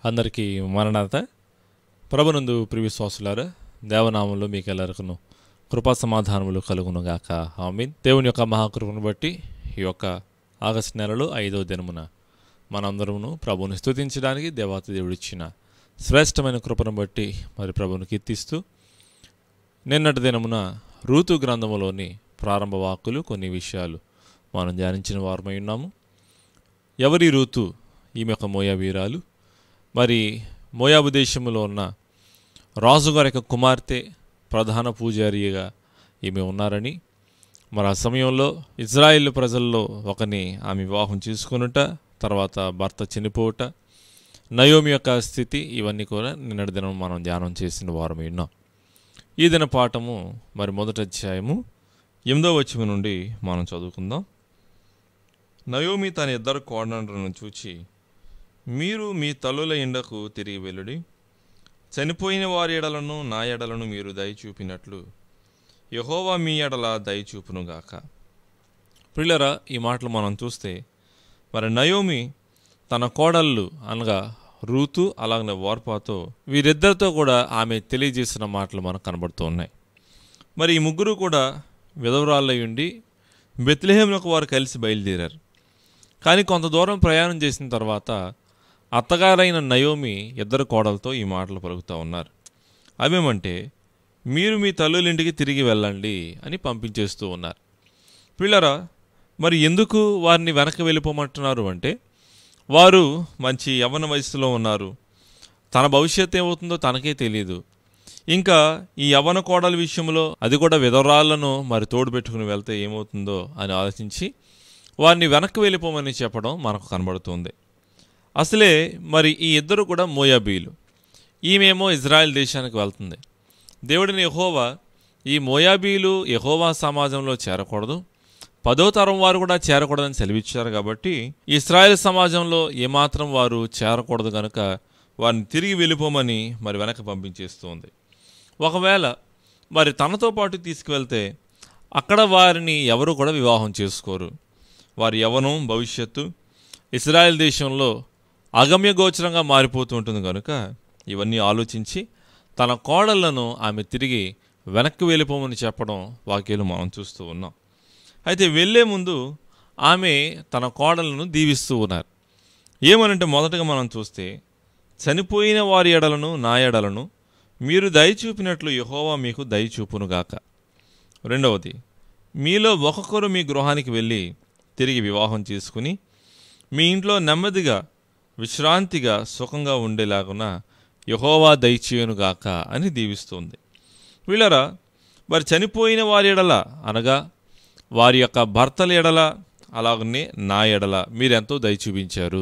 అందరికీ మరణాత ప్రభునందు ప్రివిశ్వాసులారా దేవనామంలో మీకు ఎల్లరికను కృపా సమాధానములు కలుగునుగాక ఆమీన్ దేవుని యొక్క మహాకృపను బట్టి ఈ యొక్క ఆగస్టు నెలలో ఐదవ దినమున మనందరమును ప్రభువుని స్తుతించడానికి దేవాతి దేవుడిచ్చిన శ్రేష్టమైన కృపను బట్టి మరి ప్రభువుని కీర్తిస్తూ నిన్నటి దినమున ఋతు గ్రంథములోని ప్రారంభ వాక్కులు కొన్ని విషయాలు మనం ధ్యానించిన వారమై ఉన్నాము ఎవరి ఋతు ఈమె యొక్క మోయాబీరాలు మరి మోయాబు దేశంలో ఉన్న రాజుగారి యొక్క కుమార్తె ప్రధాన పూజారిగా ఈమె ఉన్నారని మరి ఆ సమయంలో ఇజ్రాయిల్ ప్రజల్లో ఒకని ఆమె వివాహం చేసుకునుట తర్వాత భర్త చనిపోవుట నయోమి యొక్క స్థితి ఇవన్నీ కూడా నిన్నటి దినం మనం ధ్యానం చేసిన వారం విన్నాం ఈ దిన పాఠము మరి మొదటి అధ్యాయము ఎనిమిదో వచ్చిన నుండి మనం చదువుకుందాం నయోమి తన ఇద్దరు కోడలను చూచి మీరు మీ తల్లుల ఇండకు తిరిగి వెళ్ళుడి చనిపోయిన వారి ఎడలను నా ఎడలను మీరు దయ చూపినట్లు యహోవా మీ ఎడల దయ చూపునుగాక ప్రిల్లరా ఈ మాటలు మనం చూస్తే మరి నయోమి తన కోడళ్ళు అనగా రూతు అలాగనే వార్పాతో వీరిద్దరితో కూడా ఆమె తెలియజేసిన మాటలు మనకు కనబడుతూ ఉన్నాయి మరి ఈ ముగ్గురు కూడా విధవరాళ్ళై ఉండి బెత్లెహేములకు వారు కలిసి బయలుదేరారు కానీ కొంత దూరం ప్రయాణం చేసిన తర్వాత అత్తగారైన నయోమి ఇద్దరు కోడలతో ఈ మాటలు పలుకుతూ ఉన్నారు అవేమంటే మీరు మీ తల్లులింటికి తిరిగి వెళ్ళండి అని పంపించేస్తూ ఉన్నారు పిల్లరా మరి ఎందుకు వారిని వెనక్కి వెళ్ళిపోమంటున్నారు అంటే వారు మంచి యవ్వన వయసులో ఉన్నారు తన భవిష్యత్తు ఏమవుతుందో తనకే తెలియదు ఇంకా ఈ యవ్వన కోడల విషయంలో అది కూడా విధవరాళ్లను మరి తోడు పెట్టుకుని వెళ్తే ఏమవుతుందో అని ఆలోచించి వారిని వెనక్కి వెళ్ళిపోమని చెప్పడం మనకు కనబడుతుంది అసలే మరి ఈ ఇద్దరు కూడా మోయాబీలు ఈమెమో ఇజ్రాయెల్ దేశానికి వెళ్తుంది దేవుడిని యహోవా ఈ మోయాబీలు యహోవా సమాజంలో చేరకూడదు పదో తరం వారు కూడా చేరకూడదని సెలవిచ్చారు కాబట్టి ఇస్రాయెల్ సమాజంలో ఏమాత్రం వారు చేరకూడదు కనుక వారిని తిరిగి వెళ్ళిపోమని మరి వెనక్కి పంపించేస్తుంది ఒకవేళ మరి తనతో పాటు తీసుకువెళ్తే అక్కడ వారిని ఎవరు కూడా వివాహం చేసుకోరు వారి యవనం భవిష్యత్తు ఇస్రాయెల్ దేశంలో అగమ్య గోచరంగా మారిపోతూ ఉంటుంది కనుక ఇవన్నీ ఆలోచించి తన కోడళ్లను ఆమె తిరిగి వెనక్కి వెళ్ళిపోమని చెప్పడం వాక్యాలు మనం చూస్తూ ఉన్నాం అయితే వెళ్ళే ముందు ఆమె తన కోడలను దీవిస్తూ ఉన్నారు ఏమనంటే మొదటగా మనం చూస్తే చనిపోయిన వారి ఎడలను నా ఎడలను మీరు దయ చూపినట్లు యహోవా మీకు దయ చూపునుగాక రెండవది మీలో ఒక్కొక్కరు మీ గృహానికి వెళ్ళి తిరిగి వివాహం చేసుకుని మీ ఇంట్లో నెమ్మదిగా విశ్రాంతిగా సుఖంగా ఉండేలాగున యహోవా దయచేయునుగాక అని దీవిస్తుంది వీళ్ళరా మరి చనిపోయిన వారి ఎడల అనగా వారి యొక్క భర్తల ఎడల అలాగనే నా ఎడల మీరెంతో దయ చూపించారు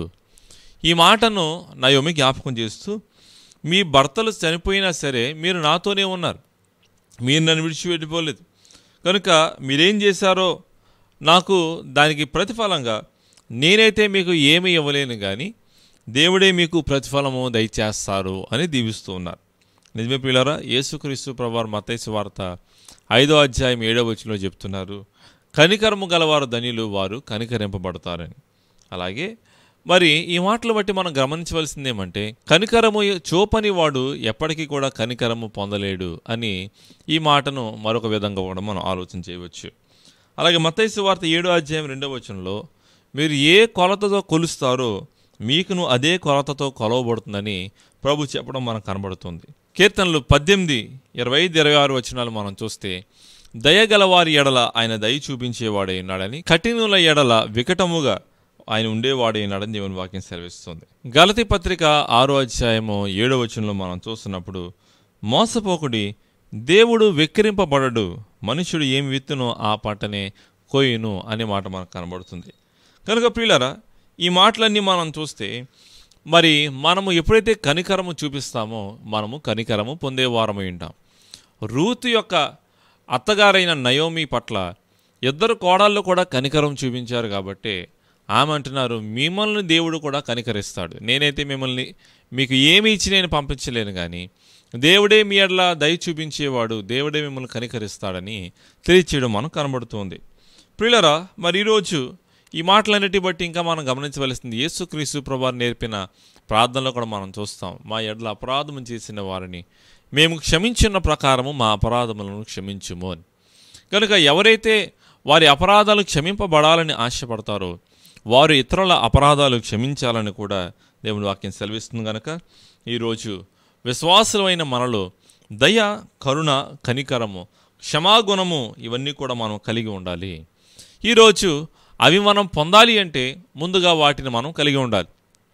ఈ మాటను నయోమి జ్ఞాపకం చేస్తూ మీ భర్తలు చనిపోయినా సరే మీరు నాతోనే ఉన్నారు మీరు నన్ను విడిచిపెట్టిపోలేదు కనుక మీరేం చేశారో నాకు దానికి ప్రతిఫలంగా నేనైతే మీకు ఏమి ఇవ్వలేను కానీ దేవుడే మీకు ప్రతిఫలము దయచేస్తారు అని దీవిస్తూ ఉన్నారు నిజమే పిల్లరా యేసుక్రీస్తు ప్రభువారు మతైసు వార్త ఐదో అధ్యాయం ఏడో వచ్చిలో చెప్తున్నారు కనికరము గలవారు ధనిలు వారు కనికరింపబడతారని అలాగే మరి ఈ మాటలు బట్టి మనం గమనించవలసింది ఏమంటే కనికరము చూపని వాడు ఎప్పటికీ కూడా కనికరము పొందలేడు అని ఈ మాటను మరొక విధంగా కూడా మనం ఆలోచన చేయవచ్చు అలాగే మతైసు వార్త ఏడో అధ్యాయం రెండవ వచనంలో మీరు ఏ కొలతతో కొలుస్తారో మీకును అదే కొలతతో కొలవబడుతుందని ప్రభు చెప్పడం మనకు కనబడుతుంది కీర్తనలు పద్దెనిమిది ఇరవై ఐదు ఇరవై ఆరు వచనాలు మనం చూస్తే దయగలవారి ఎడల ఆయన దయ చూపించేవాడే ఉన్నాడని కఠినుల ఎడల వికటముగా ఆయన ఉండేవాడే ఉన్నాడని దేవుని వాక్యం సెలవిస్తుంది గలతి పత్రిక ఆరో అధ్యాయము ఏడో వచనంలో మనం చూస్తున్నప్పుడు మోసపోకుడి దేవుడు వెక్కిరింపబడడు మనుషుడు ఏమి విత్తునో ఆ పంటనే కోయును అనే మాట మనకు కనబడుతుంది కనుక ప్రియులరా ఈ మాటలన్నీ మనం చూస్తే మరి మనము ఎప్పుడైతే కనికరము చూపిస్తామో మనము కనికరము పొందేవారమై ఉంటాం రూతు యొక్క అత్తగారైన నయోమి పట్ల ఇద్దరు కోడళ్ళు కూడా కనికరం చూపించారు కాబట్టి ఆమె అంటున్నారు మిమ్మల్ని దేవుడు కూడా కనికరిస్తాడు నేనైతే మిమ్మల్ని మీకు ఏమి ఇచ్చి నేను పంపించలేను కానీ దేవుడే మీ ఎడల దయ చూపించేవాడు దేవుడే మిమ్మల్ని కనికరిస్తాడని తెలియచేయడం మనకు కనబడుతుంది ప్రియులరా మరి ఈరోజు ఈ మాటలన్నిటి బట్టి ఇంకా మనం గమనించవలసింది యేసుక్రీస్తు ప్రభావం నేర్పిన ప్రార్థనలో కూడా మనం చూస్తాం మా ఎడల అపరాధం చేసిన వారిని మేము క్షమించిన ప్రకారము మా అపరాధములను క్షమించుము అని కనుక ఎవరైతే వారి అపరాధాలు క్షమింపబడాలని ఆశపడతారో వారు ఇతరుల అపరాధాలు క్షమించాలని కూడా దేవుని వాక్యం సెలవిస్తుంది కనుక ఈరోజు విశ్వాసులమైన మనలో దయ కరుణ కనికరము క్షమాగుణము ఇవన్నీ కూడా మనం కలిగి ఉండాలి ఈరోజు అవి మనం పొందాలి అంటే ముందుగా వాటిని మనం కలిగి ఉండాలి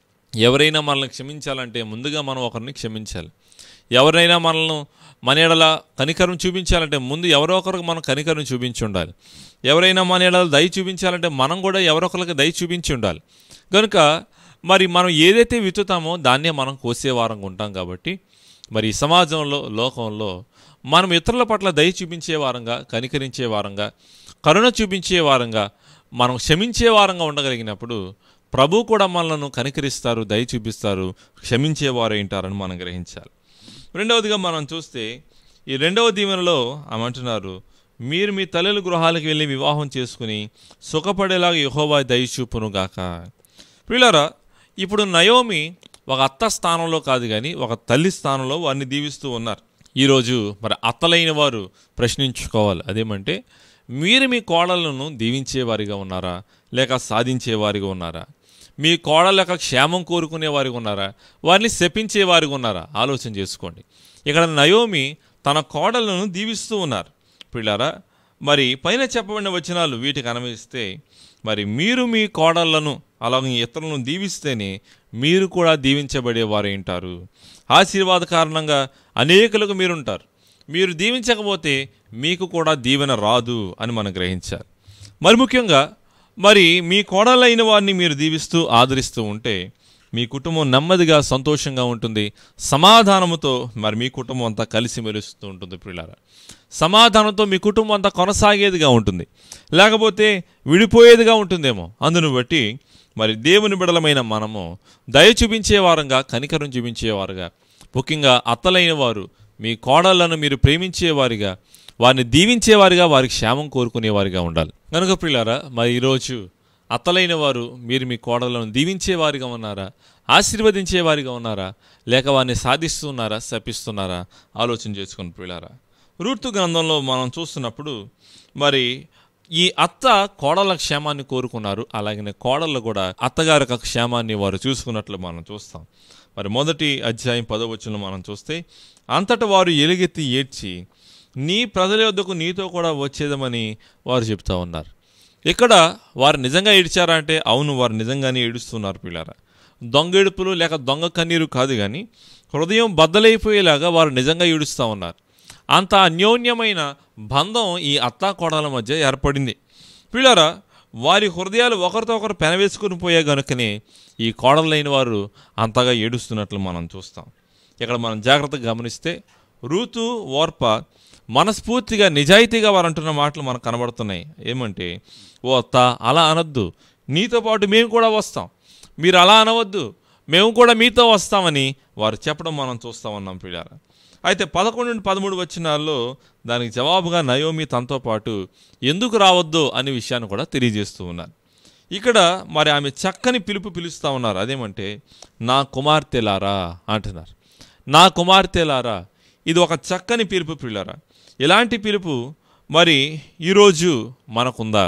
ఎవరైనా మనల్ని క్షమించాలంటే ముందుగా మనం ఒకరిని క్షమించాలి ఎవరైనా మనల్ని మన ఎడల కనికరం చూపించాలంటే ముందు ఎవరో ఒకరికి మనం కనికరం చూపించి ఉండాలి ఎవరైనా మన ఎడల దయ చూపించాలంటే మనం కూడా ఎవరొకరికి దయ చూపించి ఉండాలి కనుక మరి మనం ఏదైతే విత్తుతామో దాన్నే మనం కోసే వారంగా ఉంటాం కాబట్టి మరి ఈ సమాజంలో లోకంలో మనం ఇతరుల పట్ల దయ చూపించే వారంగా కనికరించే వారంగా కరుణ చూపించే వారంగా మనం క్షమించే వారంగా ఉండగలిగినప్పుడు ప్రభు కూడా మనలను కనికరిస్తారు దయ చూపిస్తారు క్షమించేవారు ఉంటారని మనం గ్రహించాలి రెండవదిగా మనం చూస్తే ఈ రెండవ దీవెనలో ఆమె అంటున్నారు మీరు మీ తల్లుల గృహాలకు వెళ్ళి వివాహం చేసుకుని సుఖపడేలాగా యహోవా దయ చూపును గాక పిల్లరా ఇప్పుడు నయోమి ఒక అత్త స్థానంలో కాదు కానీ ఒక తల్లి స్థానంలో వారిని దీవిస్తూ ఉన్నారు ఈరోజు మరి అత్తలైన వారు ప్రశ్నించుకోవాలి అదేమంటే మీరు మీ కోడలను దీవించేవారిగా ఉన్నారా లేక సాధించేవారిగా ఉన్నారా మీ కోడల యొక్క క్షేమం కోరుకునే వారిగా ఉన్నారా వారిని శపించే వారిగా ఉన్నారా ఆలోచన చేసుకోండి ఇక్కడ నయోమి తన కోడలను దీవిస్తూ ఉన్నారు పిల్లారా మరి పైన చెప్పబడిన వచనాలు వీటికి అనుభవిస్తే మరి మీరు మీ కోడళ్లను అలాగే ఇతరులను దీవిస్తేనే మీరు కూడా దీవించబడేవారు ఉంటారు ఆశీర్వాద కారణంగా అనేకులకు మీరుంటారు మీరు దీవించకపోతే మీకు కూడా దీవెన రాదు అని మనం గ్రహించాలి మరి ముఖ్యంగా మరి మీ కోడలైన వారిని మీరు దీవిస్తూ ఆదరిస్తూ ఉంటే మీ కుటుంబం నెమ్మదిగా సంతోషంగా ఉంటుంది సమాధానముతో మరి మీ కుటుంబం అంతా కలిసి మెలుస్తూ ఉంటుంది పిల్లల సమాధానంతో మీ కుటుంబం అంతా కొనసాగేదిగా ఉంటుంది లేకపోతే విడిపోయేదిగా ఉంటుందేమో అందును బట్టి మరి దేవుని బిడలమైన మనము దయ చూపించే వారంగా కనికరం చూపించేవారుగా ముఖ్యంగా అత్తలైన వారు మీ కోడళ్లను మీరు ప్రేమించేవారిగా వారిని దీవించేవారిగా వారికి క్షేమం కోరుకునేవారిగా ఉండాలి కనుక పిల్లారా మరి ఈరోజు అత్తలైన వారు మీరు మీ కోడలను దీవించేవారిగా ఉన్నారా ఆశీర్వదించేవారిగా ఉన్నారా లేక వారిని సాధిస్తున్నారా శపిస్తున్నారా ఆలోచన చేసుకుని పిల్లారా రూతు గ్రంథంలో మనం చూస్తున్నప్పుడు మరి ఈ అత్త కోడల క్షేమాన్ని కోరుకున్నారు అలాగనే కోడళ్ళు కూడా అత్తగారి యొక్క క్షేమాన్ని వారు చూసుకున్నట్లు మనం చూస్తాం మరి మొదటి అధ్యాయం పదవచనం మనం చూస్తే అంతట వారు ఎలుగెత్తి ఏడ్చి నీ ప్రజల యొద్దకు నీతో కూడా వచ్చేదమని వారు చెప్తా ఉన్నారు ఇక్కడ వారు నిజంగా ఏడ్చారా అంటే అవును వారు నిజంగానే ఏడుస్తున్నారు పిల్లారా దొంగ ఏడుపులు లేక దొంగ కన్నీరు కాదు కానీ హృదయం బద్దలైపోయేలాగా వారు నిజంగా ఏడుస్తూ ఉన్నారు అంత అన్యోన్యమైన బంధం ఈ అత్తా కోడల మధ్య ఏర్పడింది పిల్లరా వారి హృదయాలు ఒకరితో ఒకరు పెనవేసుకుని పోయే గనుకనే ఈ కోడలైన వారు అంతగా ఏడుస్తున్నట్లు మనం చూస్తాం ఇక్కడ మనం జాగ్రత్తగా గమనిస్తే రూతు ఓర్ప మనస్ఫూర్తిగా నిజాయితీగా వారు అంటున్న మాటలు మనకు కనబడుతున్నాయి ఏమంటే ఓ అత్త అలా అనొద్దు నీతో పాటు మేము కూడా వస్తాం మీరు అలా అనవద్దు మేము కూడా మీతో వస్తామని వారు చెప్పడం మనం చూస్తా ఉన్నాం పిల్లారా అయితే పదకొండు నుండి పదమూడు వచ్చినాల్లో దానికి జవాబుగా నయోమి తనతో పాటు ఎందుకు రావద్దు అనే విషయాన్ని కూడా తెలియజేస్తూ ఉన్నారు ఇక్కడ మరి ఆమె చక్కని పిలుపు పిలుస్తూ ఉన్నారు అదేమంటే నా కుమార్తెలారా అంటున్నారు నా కుమార్తెలారా ఇది ఒక చక్కని పిలుపు పిల్లరా ఇలాంటి పిలుపు మరి ఈరోజు మనకుందా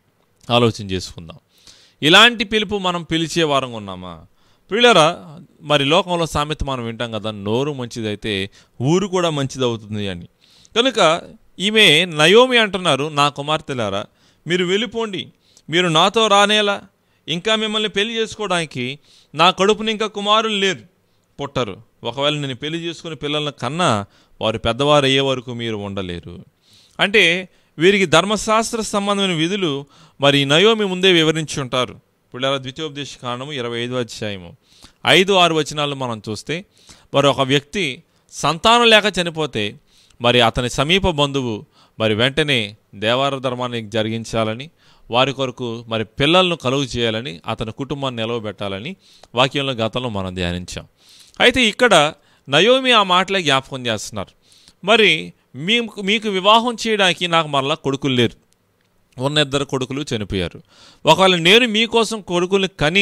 ఆలోచన చేసుకుందాం ఇలాంటి పిలుపు మనం పిలిచే వారంగా ఉన్నామా పిల్లరా మరి లోకంలో సామెత మనం వింటాం కదా నోరు మంచిదైతే ఊరు కూడా మంచిది అవుతుంది అని కనుక ఈమె నయోమి అంటున్నారు నా కుమార్తెలారా మీరు వెళ్ళిపోండి మీరు నాతో రానేలా ఇంకా మిమ్మల్ని పెళ్లి చేసుకోవడానికి నా కడుపుని ఇంకా కుమారులు లేరు పుట్టరు ఒకవేళ నేను పెళ్లి చేసుకుని పిల్లల కన్నా వారు పెద్దవారు అయ్యే వరకు మీరు ఉండలేరు అంటే వీరికి ధర్మశాస్త్ర సంబంధమైన విధులు మరి నయోమి ముందే వివరించి ఉంటారు పిల్లల ద్వితీయోపదేశ కారణము ఇరవై ఐదు అధ్యాయము ఐదు ఆరు వచనాలు మనం చూస్తే మరి ఒక వ్యక్తి సంతానం లేక చనిపోతే మరి అతని సమీప బంధువు మరి వెంటనే దేవార ధర్మాన్ని జరిగించాలని వారి కొరకు మరి పిల్లలను కలుగు చేయాలని అతని కుటుంబాన్ని నిలవబెట్టాలని వాక్యంలో గతంలో మనం ధ్యానించాం అయితే ఇక్కడ నయోమి ఆ మాటలే జ్ఞాపకం చేస్తున్నారు మరి మీకు మీకు వివాహం చేయడానికి నాకు మరలా కొడుకులు లేరు ఉన్న ఇద్దరు కొడుకులు చనిపోయారు ఒకవేళ నేను మీకోసం కొడుకుల్ని కని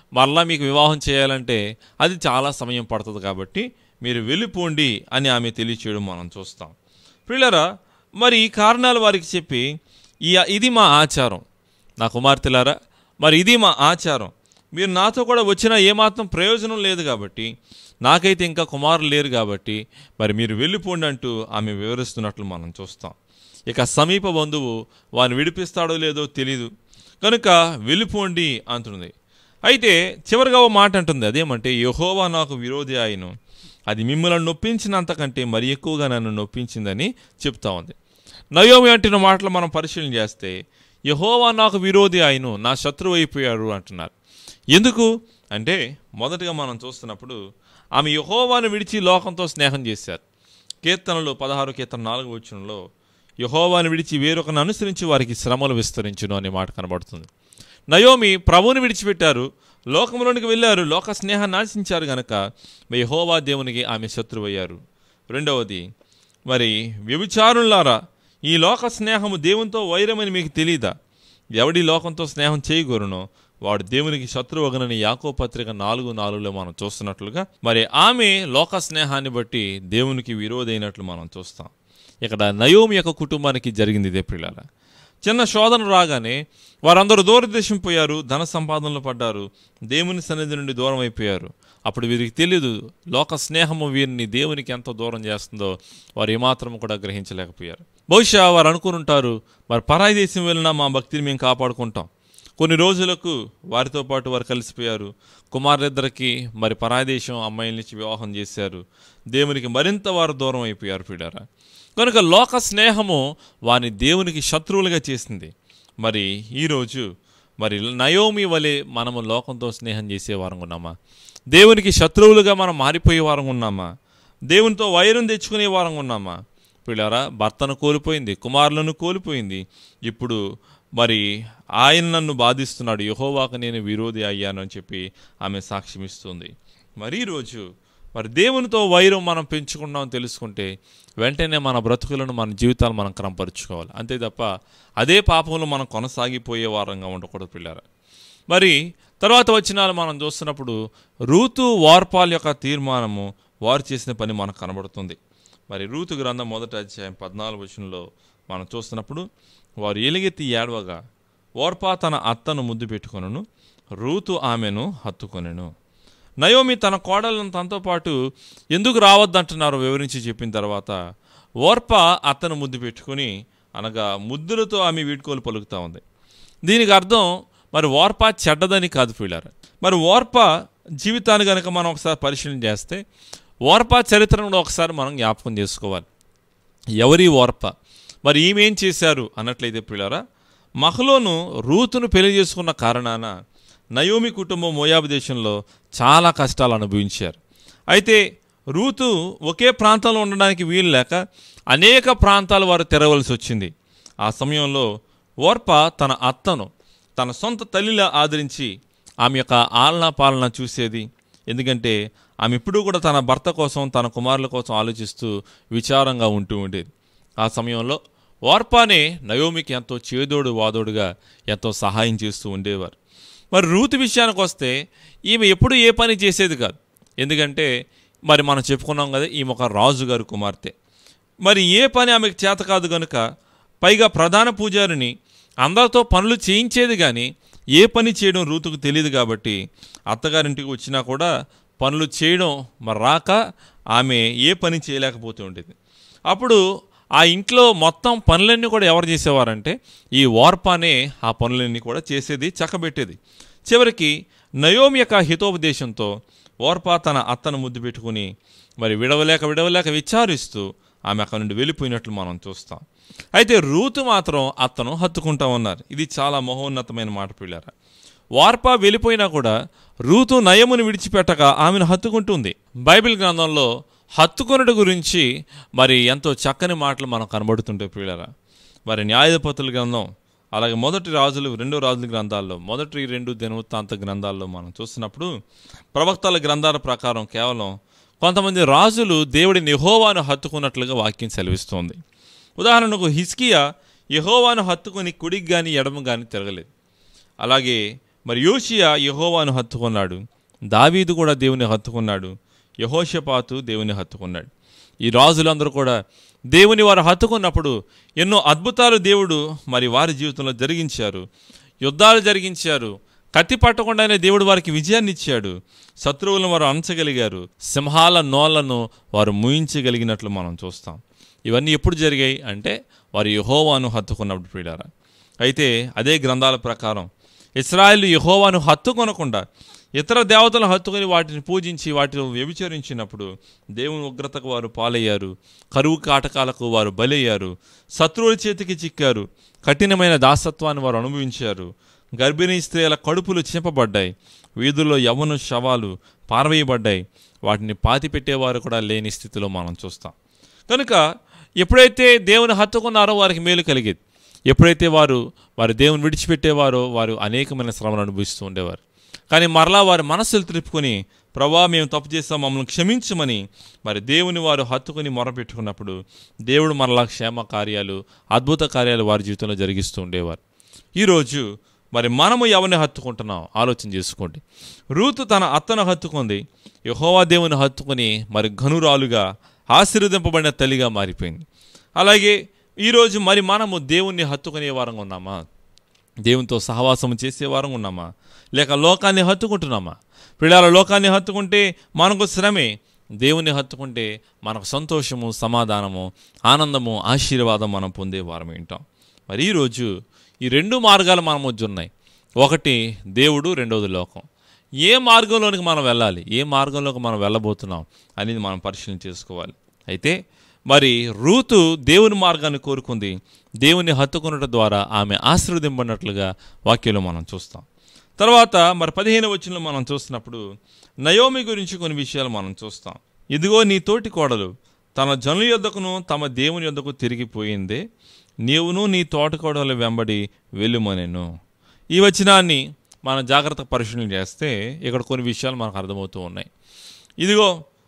మరలా మీకు వివాహం చేయాలంటే అది చాలా సమయం పడుతుంది కాబట్టి మీరు వెళ్ళిపోండి అని ఆమె తెలియచేయడం మనం చూస్తాం పిల్లరా మరి ఈ కారణాలు వారికి చెప్పి ఈ ఇది మా ఆచారం నా కుమార్తెలారా మరి ఇది మా ఆచారం మీరు నాతో కూడా వచ్చినా ఏమాత్రం ప్రయోజనం లేదు కాబట్టి నాకైతే ఇంకా కుమారులు లేరు కాబట్టి మరి మీరు వెళ్ళిపోండి అంటూ ఆమె వివరిస్తున్నట్లు మనం చూస్తాం ఇక సమీప బంధువు వారిని విడిపిస్తాడో లేదో తెలీదు కనుక వెళ్ళిపోండి అంటుంది అయితే చివరిగా ఓ మాట అంటుంది అదేమంటే యహోవా నాకు విరోధి ఆయను అది మిమ్మల్ని నొప్పించినంతకంటే మరి ఎక్కువగా నన్ను నొప్పించిందని చెప్తా ఉంది నయోమి అంటున్న మాటలు మనం పరిశీలన చేస్తే యహోవా నాకు విరోధి ఆయను నా శత్రువు అయిపోయాడు అంటున్నారు ఎందుకు అంటే మొదటగా మనం చూస్తున్నప్పుడు ఆమె యహోవాను విడిచి లోకంతో స్నేహం చేశారు కీర్తనలు పదహారు కీర్తన నాలుగు వచ్చంలో యహోవాను విడిచి వేరొకను అనుసరించి వారికి శ్రమలు విస్తరించును అనే మాట కనబడుతుంది నయోమి ప్రభువుని విడిచిపెట్టారు లోకంలోనికి వెళ్ళారు లోక స్నేహాన్ని ఆశించారు గనక యహోవా దేవునికి ఆమె శత్రువయ్యారు రెండవది మరి వ్యభిచారులారా ఈ లోక స్నేహము దేవునితో వైరమని మీకు తెలియదా ఎవడి లోకంతో స్నేహం చేయగోరునో వాడు దేవునికి శత్రువగనని యాకో పత్రిక నాలుగు నాలుగులో మనం చూస్తున్నట్లుగా మరి ఆమె లోక స్నేహాన్ని బట్టి దేవునికి విరోధైనట్లు మనం చూస్తాం ఇక్కడ నయోమి యొక్క కుటుంబానికి జరిగింది ఇదే పిల్లల చిన్న శోధన రాగానే వారందరూ దూరదేశం పోయారు ధన సంపాదనలు పడ్డారు దేవుని సన్నిధి నుండి దూరం అయిపోయారు అప్పుడు వీరికి తెలియదు లోక స్నేహము వీరిని దేవునికి ఎంత దూరం చేస్తుందో వారు ఏమాత్రం కూడా గ్రహించలేకపోయారు బహుశా వారు అనుకుని ఉంటారు మరి పరాయి దేశం వెళ్ళినా మా భక్తిని మేము కాపాడుకుంటాం కొన్ని రోజులకు వారితో పాటు వారు కలిసిపోయారు కుమారులిద్దరికి మరి పరాయి దేశం అమ్మాయిలనిచ్చి వివాహం చేశారు దేవునికి మరింత వారు దూరం అయిపోయారు పీడారా కనుక లోక స్నేహము వారిని దేవునికి శత్రువులుగా చేసింది మరి ఈరోజు మరి నయోమి వలె మనము లోకంతో స్నేహం చేసే వారం ఉన్నామా దేవునికి శత్రువులుగా మనం మారిపోయే వారం ఉన్నామా దేవునితో వైరం తెచ్చుకునే వారం ఉన్నామా పిల్లరా భర్తను కోల్పోయింది కుమారులను కోల్పోయింది ఇప్పుడు మరి ఆయన నన్ను బాధిస్తున్నాడు యహోవాకు నేను విరోధి అయ్యాను అని చెప్పి ఆమె సాక్ష్యమిస్తుంది మరి ఈరోజు మరి దేవునితో వైరం మనం పెంచుకున్నాం తెలుసుకుంటే వెంటనే మన బ్రతుకులను మన జీవితాలు మనం క్రమపరుచుకోవాలి అంతే తప్ప అదే పాపంలో మనం కొనసాగిపోయే వారంగా ఉండకూడదు పిల్లరా మరి తర్వాత వచ్చినాలు మనం చూస్తున్నప్పుడు రూతు వార్పాల్ యొక్క తీర్మానము వారు చేసిన పని మనకు కనబడుతుంది మరి రూతు గ్రంథం మొదటి అధ్యాయం పద్నాలుగు వచనంలో మనం చూస్తున్నప్పుడు వారు ఎలుగెత్తి ఏడవగా ఓర్పా తన అత్తను ముద్దు పెట్టుకొనను రూతు ఆమెను హత్తుకొనెను నయోమి తన కోడలను తనతో పాటు ఎందుకు రావద్దంటున్నారో వివరించి చెప్పిన తర్వాత ఓర్ప అత్తను ముద్దు పెట్టుకుని అనగా ముద్దులతో ఆమె వీడ్కోలు పలుకుతా ఉంది దీనికి అర్థం మరి ఓర్ప చెడ్డదని కాదు ఫీలర్ మరి ఓర్ప జీవితాన్ని కనుక మనం ఒకసారి పరిశీలన చేస్తే ఓర్ప చరిత్రను ఒకసారి మనం జ్ఞాపకం చేసుకోవాలి ఎవరి ఓర్ప మరి ఈమె ఏం చేశారు అన్నట్లయితే పిల్లరా మహలోను రూతును పెళ్లి చేసుకున్న కారణాన నయోమి కుటుంబం మోయాబు దేశంలో చాలా కష్టాలు అనుభవించారు అయితే రూతు ఒకే ప్రాంతంలో ఉండడానికి వీలు లేక అనేక ప్రాంతాలు వారు తెరవలసి వచ్చింది ఆ సమయంలో ఓర్ప తన అత్తను తన సొంత తల్లిలా ఆదరించి ఆమె యొక్క ఆలనా పాలన చూసేది ఎందుకంటే ఆమె ఎప్పుడూ కూడా తన భర్త కోసం తన కుమారుల కోసం ఆలోచిస్తూ విచారంగా ఉంటూ ఉండేది ఆ సమయంలో ఓర్పానే నయోమికి ఎంతో చేదోడు వాదోడుగా ఎంతో సహాయం చేస్తూ ఉండేవారు మరి రూతు విషయానికి వస్తే ఈమె ఎప్పుడు ఏ పని చేసేది కాదు ఎందుకంటే మరి మనం చెప్పుకున్నాం కదా ఈమె ఒక రాజుగారి కుమార్తె మరి ఏ పని ఆమెకు చేత కాదు కనుక పైగా ప్రధాన పూజారిని అందరితో పనులు చేయించేది కానీ ఏ పని చేయడం రూతుకు తెలియదు కాబట్టి అత్తగారింటికి వచ్చినా కూడా పనులు చేయడం మరి రాక ఆమె ఏ పని చేయలేకపోతూ ఉండేది అప్పుడు ఆ ఇంట్లో మొత్తం పనులన్నీ కూడా ఎవరు చేసేవారంటే ఈ ఓర్పానే ఆ పనులన్నీ కూడా చేసేది చక్కబెట్టేది చివరికి నయోమి యొక్క హితోపదేశంతో ఓర్పా తన అత్తను ముద్దు పెట్టుకుని మరి విడవలేక విడవలేక విచారిస్తూ ఆమె అక్కడ నుండి వెళ్ళిపోయినట్లు మనం చూస్తాం అయితే రూతు మాత్రం అత్తను హత్తుకుంటా ఉన్నారు ఇది చాలా మహోన్నతమైన మాట పిల్లారా వార్ప వెళ్ళిపోయినా కూడా రూతు నయమును విడిచిపెట్టక ఆమెను హత్తుకుంటుంది బైబిల్ గ్రంథంలో హత్తుకొనుడు గురించి మరి ఎంతో చక్కని మాటలు మనకు కనబడుతుంటాయి పిల్లరా మరి న్యాయపతుల గ్రంథం అలాగే మొదటి రాజులు రెండో రాజుల గ్రంథాల్లో మొదటి రెండు దినవృత్తాంత గ్రంథాల్లో మనం చూస్తున్నప్పుడు ప్రవక్తల గ్రంథాల ప్రకారం కేవలం కొంతమంది రాజులు దేవుడి నిహోవాను హత్తుకున్నట్లుగా వాక్యం సెలవిస్తోంది ఉదాహరణకు హిస్కియా యహోవాను హత్తుకుని కుడికి కానీ ఎడమ కానీ తిరగలేదు అలాగే మరి యోషియా యహోవాను హత్తుకున్నాడు దావీదు కూడా దేవుని హత్తుకున్నాడు యహోషపాతు దేవుని హత్తుకున్నాడు ఈ రాజులందరూ కూడా దేవుని వారు హత్తుకున్నప్పుడు ఎన్నో అద్భుతాలు దేవుడు మరి వారి జీవితంలో జరిగించారు యుద్ధాలు జరిగించారు కత్తి పట్టకుండానే దేవుడు వారికి విజయాన్ని ఇచ్చాడు శత్రువులను వారు అంచగలిగారు సింహాల నోళ్లను వారు ముయించగలిగినట్లు మనం చూస్తాం ఇవన్నీ ఎప్పుడు జరిగాయి అంటే వారు యహోవాను హత్తుకున్నప్పుడు ప్రియులారా అయితే అదే గ్రంథాల ప్రకారం ఇస్రాయేల్ యహోవాను హత్తుకొనకుండా ఇతర దేవతలను హత్తుకొని వాటిని పూజించి వాటిని వ్యభిచరించినప్పుడు దేవుని ఉగ్రతకు వారు పాలయ్యారు కరువు కాటకాలకు వారు బలయ్యారు శత్రువుల చేతికి చిక్కారు కఠినమైన దాసత్వాన్ని వారు అనుభవించారు గర్భిణీ స్త్రీల కడుపులు చింపబడ్డాయి వీధుల్లో యవను శవాలు పారవేయబడ్డాయి వాటిని పాతి పెట్టేవారు కూడా లేని స్థితిలో మనం చూస్తాం కనుక ఎప్పుడైతే దేవుని హత్తుకున్నారో వారికి మేలు కలిగేది ఎప్పుడైతే వారు వారి దేవుని విడిచిపెట్టేవారో వారు అనేకమైన శ్రమను అనుభవిస్తూ ఉండేవారు కానీ మరలా వారి మనస్సులు త్రిప్పుకొని ప్రభా మేము తప్పు చేస్తాం మమ్మల్ని క్షమించమని మరి దేవుని వారు హత్తుకుని మొరపెట్టుకున్నప్పుడు దేవుడు మరలా క్షేమ కార్యాలు అద్భుత కార్యాలు వారి జీవితంలో జరిగిస్తూ ఉండేవారు ఈరోజు మరి మనము ఎవరిని హత్తుకుంటున్నాం ఆలోచన చేసుకోండి రూతు తన అత్తను హత్తుకుంది యహోవా దేవుని హత్తుకొని మరి ఘనురాలుగా ఆశీర్వదింపబడిన తల్లిగా మారిపోయింది అలాగే ఈరోజు మరి మనము దేవుణ్ణి హత్తుకునే వారంగా ఉన్నామా దేవునితో సహవాసం చేసే వారం ఉన్నామా లేక లోకాన్ని హత్తుకుంటున్నామా పిల్లల లోకాన్ని హత్తుకుంటే మనకు శ్రమే దేవుని హత్తుకుంటే మనకు సంతోషము సమాధానము ఆనందము ఆశీర్వాదం మనం పొందే వారం వింటాం మరి ఈరోజు ఈ రెండు మార్గాలు మన మధ్య ఉన్నాయి ఒకటి దేవుడు రెండవది లోకం ఏ మార్గంలోనికి మనం వెళ్ళాలి ఏ మార్గంలోకి మనం వెళ్ళబోతున్నాం అనేది మనం పరిశీలన చేసుకోవాలి అయితే మరి రూతు దేవుని మార్గాన్ని కోరుకుంది దేవుని హత్తుకునట ద్వారా ఆమె ఆశీర్వదింపడినట్లుగా వాక్యంలో మనం చూస్తాం తర్వాత మరి పదిహేను వచనంలో మనం చూస్తున్నప్పుడు నయోమి గురించి కొన్ని విషయాలు మనం చూస్తాం ఇదిగో నీ తోటి కోడలు తన జనుల యొద్దకును తమ దేవుని యొద్దకు తిరిగిపోయిందే నీవును నీ తోటి కోడలు వెంబడి వెళ్ళుమనెను ఈ వచనాన్ని మనం జాగ్రత్త పరిశీలన చేస్తే ఇక్కడ కొన్ని విషయాలు మనకు అర్థమవుతూ ఉన్నాయి ఇదిగో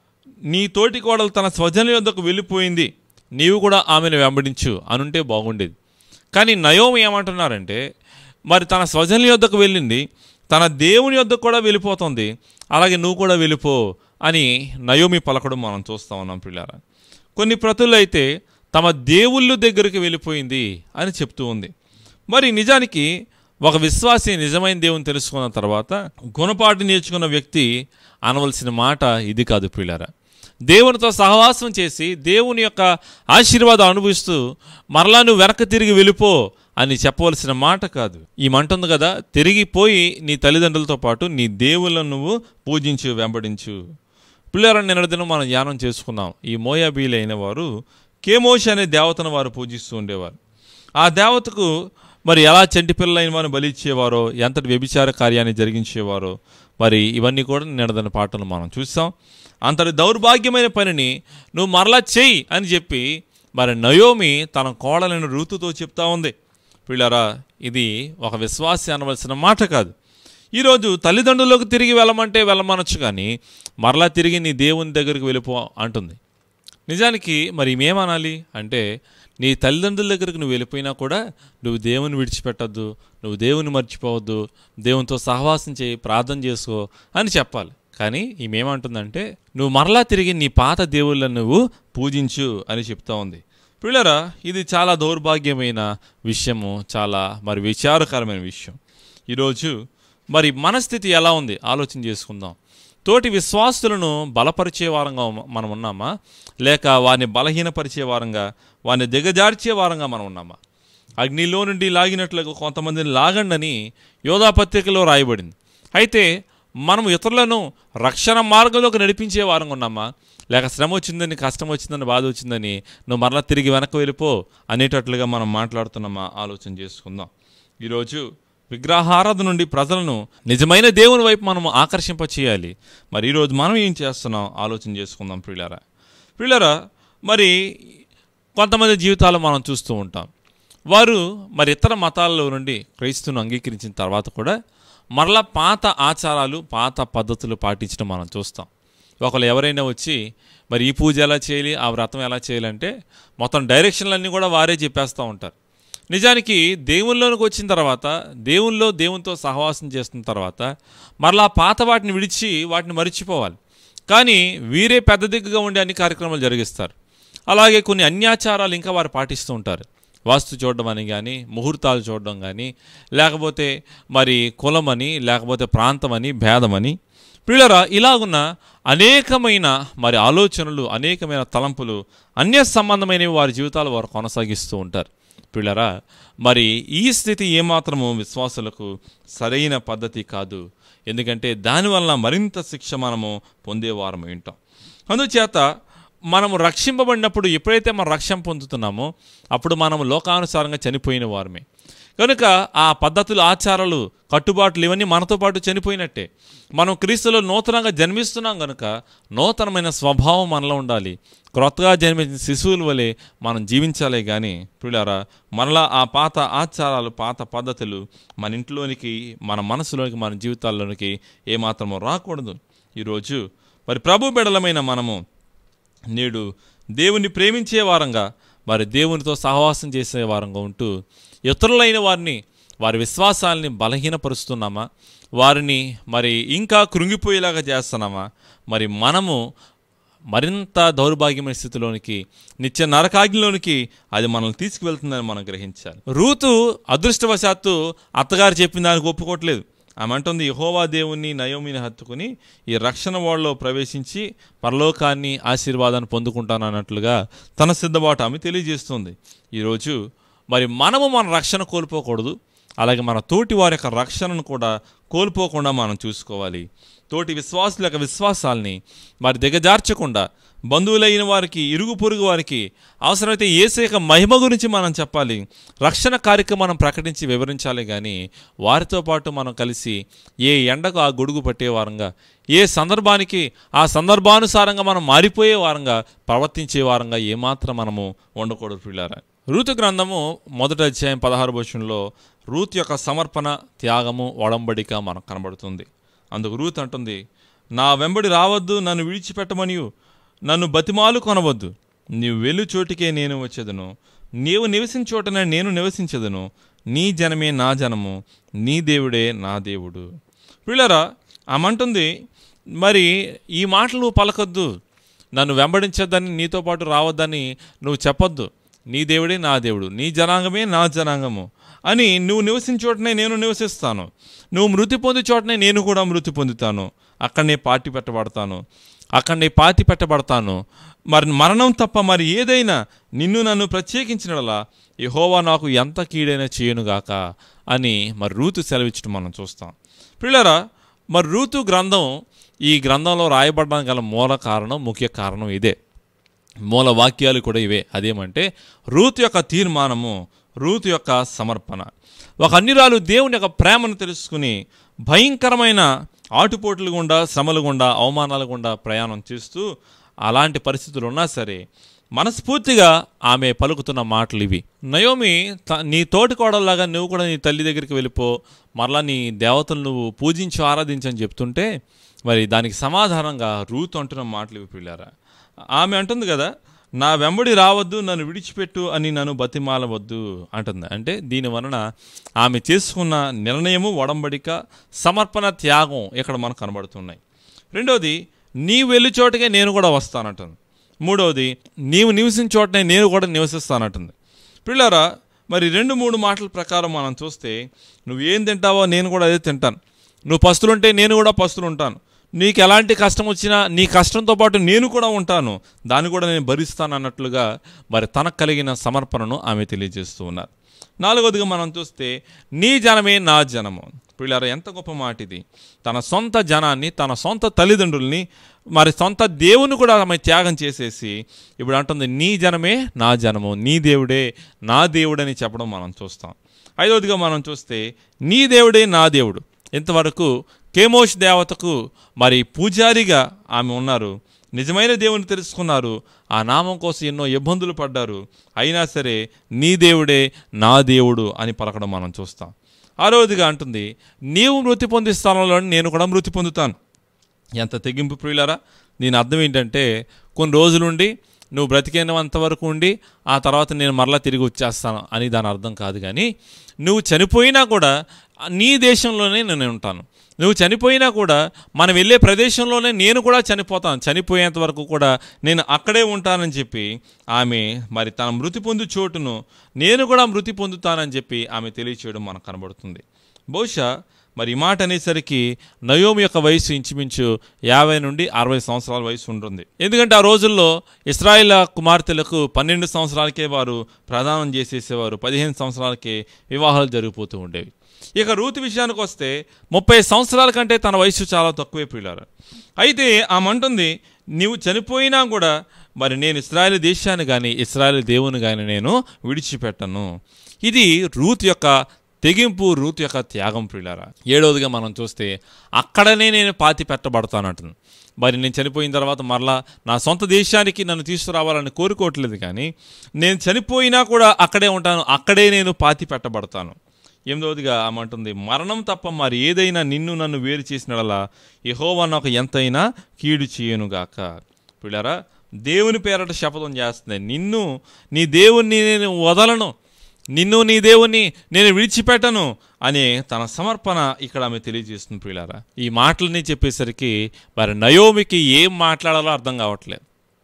నీ తోటి కోడలు తన స్వజన యొద్దకు వెళ్ళిపోయింది నీవు కూడా ఆమెను వెంబడించు అనుంటే బాగుండేది కానీ నయోమి ఏమంటున్నారంటే మరి తన స్వజన యొద్దకు వెళ్ళింది తన దేవుని యొద్దకు కూడా వెళ్ళిపోతుంది అలాగే నువ్వు కూడా వెళ్ళిపో అని నయోమి పలకడం మనం చూస్తా ఉన్నాం పిల్లారా కొన్ని ప్రతులు అయితే తమ దేవుళ్ళు దగ్గరికి వెళ్ళిపోయింది అని చెప్తూ ఉంది మరి నిజానికి ఒక విశ్వాసి నిజమైన దేవుని తెలుసుకున్న తర్వాత గుణపాటు నేర్చుకున్న వ్యక్తి అనవలసిన మాట ఇది కాదు పిల్లారా దేవునితో సహవాసం చేసి దేవుని యొక్క ఆశీర్వాదం అనుభవిస్తూ మరలా నువ్వు వెనక తిరిగి వెళ్ళిపో అని చెప్పవలసిన మాట కాదు ఈ మంట ఉంది కదా తిరిగిపోయి నీ తల్లిదండ్రులతో పాటు నీ దేవుళ్ళను నువ్వు పూజించు వెంబడించు పిల్లలను నిన్నదినం మనం ధ్యానం చేసుకున్నాం ఈ మోయాబీలు అయిన వారు కేమోష్ అనే దేవతను వారు పూజిస్తూ ఉండేవారు ఆ దేవతకు మరి ఎలా చంటి పిల్లలైన వారిని బలి ఇచ్చేవారో ఎంతటి వ్యభిచార కార్యాన్ని జరిగించేవారో మరి ఇవన్నీ కూడా నిన్నదన పాటలు మనం చూసాం అంతటి దౌర్భాగ్యమైన పనిని నువ్వు మరలా చెయ్యి అని చెప్పి మరి నయోమి తన కోడలను ఋతుతో చెప్తా ఉంది పిల్లరా ఇది ఒక విశ్వాసి అనవలసిన మాట కాదు ఈరోజు తల్లిదండ్రులకు తిరిగి వెళ్ళమంటే వెళ్ళమనొచ్చు కానీ మరలా తిరిగి నీ దేవుని దగ్గరికి వెళ్ళిపో అంటుంది నిజానికి మరి ఏమనాలి అంటే నీ తల్లిదండ్రుల దగ్గరికి నువ్వు వెళ్ళిపోయినా కూడా నువ్వు దేవుని విడిచిపెట్టద్దు నువ్వు దేవుని మర్చిపోవద్దు దేవునితో సహవాసం చేయి ప్రార్థన చేసుకో అని చెప్పాలి కానీ ఈమెమంటుందంటే నువ్వు మరలా తిరిగి నీ పాత దేవుళ్ళను నువ్వు పూజించు అని చెప్తా ఉంది పిల్లరా ఇది చాలా దౌర్భాగ్యమైన విషయము చాలా మరి విచారకరమైన విషయం ఈరోజు మరి మన స్థితి ఎలా ఉంది ఆలోచన చేసుకుందాం తోటి విశ్వాసులను బలపరిచే వారంగా మనం ఉన్నామా లేక వారిని బలహీనపరిచే వారంగా వారిని దిగజార్చే వారంగా మనం ఉన్నామా అగ్నిలో నుండి లాగినట్లుగా కొంతమందిని లాగండని యోధా పత్రికలో రాయబడింది అయితే మనం ఇతరులను రక్షణ మార్గంలోకి నడిపించే వారంగా ఉన్నామా లేక శ్రమ వచ్చిందని కష్టం వచ్చిందని బాధ వచ్చిందని నువ్వు మరలా తిరిగి వెనక్కి వెళ్ళిపో అనేటట్లుగా మనం మాట్లాడుతున్నామా ఆలోచన చేసుకుందాం ఈరోజు విగ్రహారాధన నుండి ప్రజలను నిజమైన దేవుని వైపు మనం ఆకర్షింప చేయాలి మరి ఈరోజు మనం ఏం చేస్తున్నాం ఆలోచన చేసుకుందాం ప్రియులారా ప్రియులారా మరి కొంతమంది జీవితాలు మనం చూస్తూ ఉంటాం వారు మరి ఇతర మతాల్లో నుండి క్రైస్తువును అంగీకరించిన తర్వాత కూడా మరలా పాత ఆచారాలు పాత పద్ధతులు పాటించడం మనం చూస్తాం ఒకళ్ళు ఎవరైనా వచ్చి మరి ఈ పూజ ఎలా చేయాలి ఆ వ్రతం ఎలా చేయాలంటే మొత్తం డైరెక్షన్లన్నీ కూడా వారే చెప్పేస్తూ ఉంటారు నిజానికి దేవుల్లోనికి వచ్చిన తర్వాత దేవుల్లో దేవునితో సహవాసం చేస్తున్న తర్వాత మరలా పాత వాటిని విడిచి వాటిని మరిచిపోవాలి కానీ వీరే పెద్ద దిగ్గుగా ఉండే అన్ని కార్యక్రమాలు జరిగిస్తారు అలాగే కొన్ని అన్యాచారాలు ఇంకా వారు పాటిస్తూ ఉంటారు వాస్తు చూడడం అని కానీ ముహూర్తాలు చూడడం కానీ లేకపోతే మరి కులమని లేకపోతే ప్రాంతమని భేదమని పిల్లరా ఇలాగున్న అనేకమైన మరి ఆలోచనలు అనేకమైన తలంపులు అన్య సంబంధమైనవి వారి జీవితాలు వారు కొనసాగిస్తూ ఉంటారు పిల్లరా మరి ఈ స్థితి ఏమాత్రము విశ్వాసులకు సరైన పద్ధతి కాదు ఎందుకంటే దానివల్ల మరింత శిక్ష మనము పొందేవారం ఉంటాం అందుచేత మనము రక్షింపబడినప్పుడు ఎప్పుడైతే మనం రక్షణ పొందుతున్నామో అప్పుడు మనము లోకానుసారంగా చనిపోయిన వారమే కనుక ఆ పద్ధతులు ఆచారాలు కట్టుబాట్లు ఇవన్నీ మనతో పాటు చనిపోయినట్టే మనం క్రీస్తులో నూతనంగా జన్మిస్తున్నాం కనుక నూతనమైన స్వభావం మనలో ఉండాలి క్రొత్తగా జన్మించిన శిశువుల వలె మనం జీవించాలే కానీ పిల్లారా మరలా ఆ పాత ఆచారాలు పాత పద్ధతులు మన ఇంట్లోనికి మన మనసులోనికి మన జీవితాల్లోనికి ఏమాత్రమో రాకూడదు ఈరోజు మరి ప్రభు బిడలమైన మనము నేడు దేవుని ప్రేమించే వారంగా మరి దేవునితో సహవాసం చేసే వారంగా ఉంటూ ఇతరులైన వారిని వారి విశ్వాసాలని బలహీనపరుస్తున్నామా వారిని మరి ఇంకా కృంగిపోయేలాగా చేస్తున్నామా మరి మనము మరింత దౌర్భాగ్యమైన స్థితిలోనికి నిత్య నరకాగ్నిలోనికి అది మనల్ని తీసుకువెళ్తుందని మనం గ్రహించాలి రూతు అదృష్టవశాత్తు అత్తగారు చెప్పిన దానికి ఒప్పుకోవట్లేదు ఆమె అంటుంది యహోవా దేవుణ్ణి నయోమిని హత్తుకుని ఈ రక్షణ వాళ్ళలో ప్రవేశించి పరలోకాన్ని ఆశీర్వాదాన్ని పొందుకుంటాను అన్నట్లుగా తన సిద్ధబాటు ఆమె తెలియజేస్తుంది ఈరోజు మరి మనము మన రక్షణ కోల్పోకూడదు అలాగే మన తోటి వారి యొక్క రక్షణను కూడా కోల్పోకుండా మనం చూసుకోవాలి తోటి విశ్వాసుల యొక్క విశ్వాసాల్ని మరి దిగజార్చకుండా బంధువులైన వారికి ఇరుగు పొరుగు వారికి అవసరమైతే ఏసే యొక్క మహిమ గురించి మనం చెప్పాలి రక్షణ కార్యక్రమం మనం ప్రకటించి వివరించాలి కానీ వారితో పాటు మనం కలిసి ఏ ఎండకు ఆ గొడుగు పట్టే వారంగా ఏ సందర్భానికి ఆ సందర్భానుసారంగా మనం మారిపోయే వారంగా ప్రవర్తించే వారంగా ఏమాత్రం మనము ఉండకూడదు పిల్లారా రూతు గ్రంథము మొదటి అధ్యాయం పదహారు భూషణలో రూత్ యొక్క సమర్పణ త్యాగము ఒడంబడిక మనకు కనబడుతుంది అందుకు రూత్ అంటుంది నా వెంబడి రావద్దు నన్ను విడిచిపెట్టమనియు నన్ను బతిమాలు కొనవద్దు నీవు వెళ్ళు చోటికే నేను వచ్చేదను నీవు నివసించే చోటనే నేను నివసించదను నీ జనమే నా జనము నీ దేవుడే నా దేవుడు పిల్లరా ఆమంటుంది మరి ఈ మాటలు నువ్వు పలకొద్దు నన్ను వెంబడించొద్దని నీతో పాటు రావద్దని నువ్వు చెప్పొద్దు నీ దేవుడే నా దేవుడు నీ జనాంగమే నా జనాంగము అని నువ్వు నివసించే చోటనే నేను నివసిస్తాను నువ్వు మృతి పొందే చోటనే నేను కూడా మృతి పొందుతాను అక్కడనే పార్టీ పెట్టబడతాను అక్కడనే పాతి పెట్టబడతాను మరి మరణం తప్ప మరి ఏదైనా నిన్ను నన్ను ప్రత్యేకించినలా యహోవా నాకు ఎంత కీడైనా చేయనుగాక అని మరి రూతు సెలవిచ్చడం మనం చూస్తాం పిల్లరా మరి రూతు గ్రంథం ఈ గ్రంథంలో రాయబడడానికి గల మూల కారణం ముఖ్య కారణం ఇదే మూల వాక్యాలు కూడా ఇవే అదేమంటే రూతు యొక్క తీర్మానము రూతు యొక్క సమర్పణ ఒక అన్నిరాలు దేవుని యొక్క ప్రేమను తెలుసుకుని భయంకరమైన ఆటుపోట్లు గుండా శ్రమలు గుండా అవమానాల గుండా ప్రయాణం చేస్తూ అలాంటి పరిస్థితులు ఉన్నా సరే మనస్ఫూర్తిగా ఆమె పలుకుతున్న మాటలు ఇవి నయోమి త- నీ తోటి కోడల్లాగా నువ్వు కూడా నీ తల్లి దగ్గరికి వెళ్ళిపో మరలా నీ దేవతలు నువ్వు పూజించు ఆరాధించని చెప్తుంటే మరి దానికి సమాధానంగా రూత్ అంటున్న మాటలు ఇవి పిల్లారా ఆమె అంటుంది కదా నా వెంబడి రావద్దు నన్ను విడిచిపెట్టు అని నన్ను బతిమాలవద్దు అంటుంది అంటే దీని వలన ఆమె చేసుకున్న నిర్ణయము ఒడంబడిక సమర్పణ త్యాగం ఇక్కడ మనకు కనబడుతున్నాయి రెండోది నీవు వెళ్ళి చోటకే నేను కూడా వస్తానంటుంది మూడవది నీవు నివసించే చోటనే నేను కూడా నివసిస్తానంటుంది పిల్లరా మరి రెండు మూడు మాటల ప్రకారం మనం చూస్తే నువ్వు ఏం తింటావో నేను కూడా అదే తింటాను నువ్వు పస్తులుంటే నేను కూడా పస్తులు ఉంటాను నీకు ఎలాంటి కష్టం వచ్చినా నీ కష్టంతో పాటు నేను కూడా ఉంటాను దాన్ని కూడా నేను భరిస్తాను అన్నట్లుగా మరి తనకు కలిగిన సమర్పణను ఆమె తెలియజేస్తూ ఉన్నారు నాలుగవదిగా మనం చూస్తే నీ జనమే నా జనము పిల్లరా ఎంత గొప్ప మాట ఇది తన సొంత జనాన్ని తన సొంత తల్లిదండ్రుల్ని మరి సొంత దేవుని కూడా ఆమె త్యాగం చేసేసి ఇప్పుడు అంటుంది నీ జనమే నా జనము నీ దేవుడే నా దేవుడని చెప్పడం మనం చూస్తాం ఐదవదిగా మనం చూస్తే నీ దేవుడే నా దేవుడు ఇంతవరకు కేమోష్ దేవతకు మరి పూజారిగా ఆమె ఉన్నారు నిజమైన దేవుని తెలుసుకున్నారు ఆ నామం కోసం ఎన్నో ఇబ్బందులు పడ్డారు అయినా సరే నీ దేవుడే నా దేవుడు అని పలకడం మనం చూస్తాం ఆరోదిగా అంటుంది నీవు మృతి పొందే స్థలంలో నేను కూడా మృతి పొందుతాను ఎంత తెగింపు ప్రియులారా దీని అర్థం ఏంటంటే కొన్ని రోజులుండి నువ్వు బ్రతికినంత వరకు ఉండి ఆ తర్వాత నేను మరలా తిరిగి వచ్చేస్తాను అని దాని అర్థం కాదు కానీ నువ్వు చనిపోయినా కూడా నీ దేశంలోనే నేను ఉంటాను నువ్వు చనిపోయినా కూడా మనం వెళ్ళే ప్రదేశంలోనే నేను కూడా చనిపోతాను చనిపోయేంత వరకు కూడా నేను అక్కడే ఉంటానని చెప్పి ఆమె మరి తన మృతి పొందు చోటును నేను కూడా మృతి పొందుతానని చెప్పి ఆమె తెలియచేయడం మనకు కనబడుతుంది బహుశా మరి ఈ మాట అనేసరికి నయోమి యొక్క వయసు ఇంచుమించు యాభై నుండి అరవై సంవత్సరాల వయసు ఉంటుంది ఎందుకంటే ఆ రోజుల్లో ఇస్రాయిల్ కుమార్తెలకు పన్నెండు సంవత్సరాలకే వారు ప్రదానం చేసేసేవారు పదిహేను సంవత్సరాలకే వివాహాలు జరిగిపోతూ ఉండేవి ఇక రూతు విషయానికి వస్తే ముప్పై సంవత్సరాల కంటే తన వయసు చాలా తక్కువే పిల్లారు అయితే ఆమె అంటుంది నీవు చనిపోయినా కూడా మరి నేను ఇస్రాయేల్ దేశాన్ని కానీ ఇస్రాయేల్ దేవుని కానీ నేను విడిచిపెట్టను ఇది రూత్ యొక్క తెగింపు రూత్ యొక్క త్యాగం ప్రియులారా ఏడవదిగా మనం చూస్తే అక్కడనే నేను పాతి పెట్టబడతానంటుంది మరి నేను చనిపోయిన తర్వాత మరలా నా సొంత దేశానికి నన్ను తీసుకురావాలని కోరుకోవట్లేదు కానీ నేను చనిపోయినా కూడా అక్కడే ఉంటాను అక్కడే నేను పాతి పెట్టబడతాను ఎనిమిదవదిగా ఆమె అంటుంది మరణం తప్ప మరి ఏదైనా నిన్ను నన్ను వేరు చేసినలా యహోవా నాకు ఎంతైనా కీడు చేయనుగాక పిల్లరా దేవుని పేరట శపథం చేస్తుంది నిన్ను నీ దేవుణ్ణి నేను వదలను నిన్ను నీ దేవుణ్ణి నేను విడిచిపెట్టను అనే తన సమర్పణ ఇక్కడ ఆమె తెలియజేస్తుంది ప్రియులారా ఈ మాటలని చెప్పేసరికి మరి నయోమికి ఏం మాట్లాడాలో అర్థం కావట్లేదు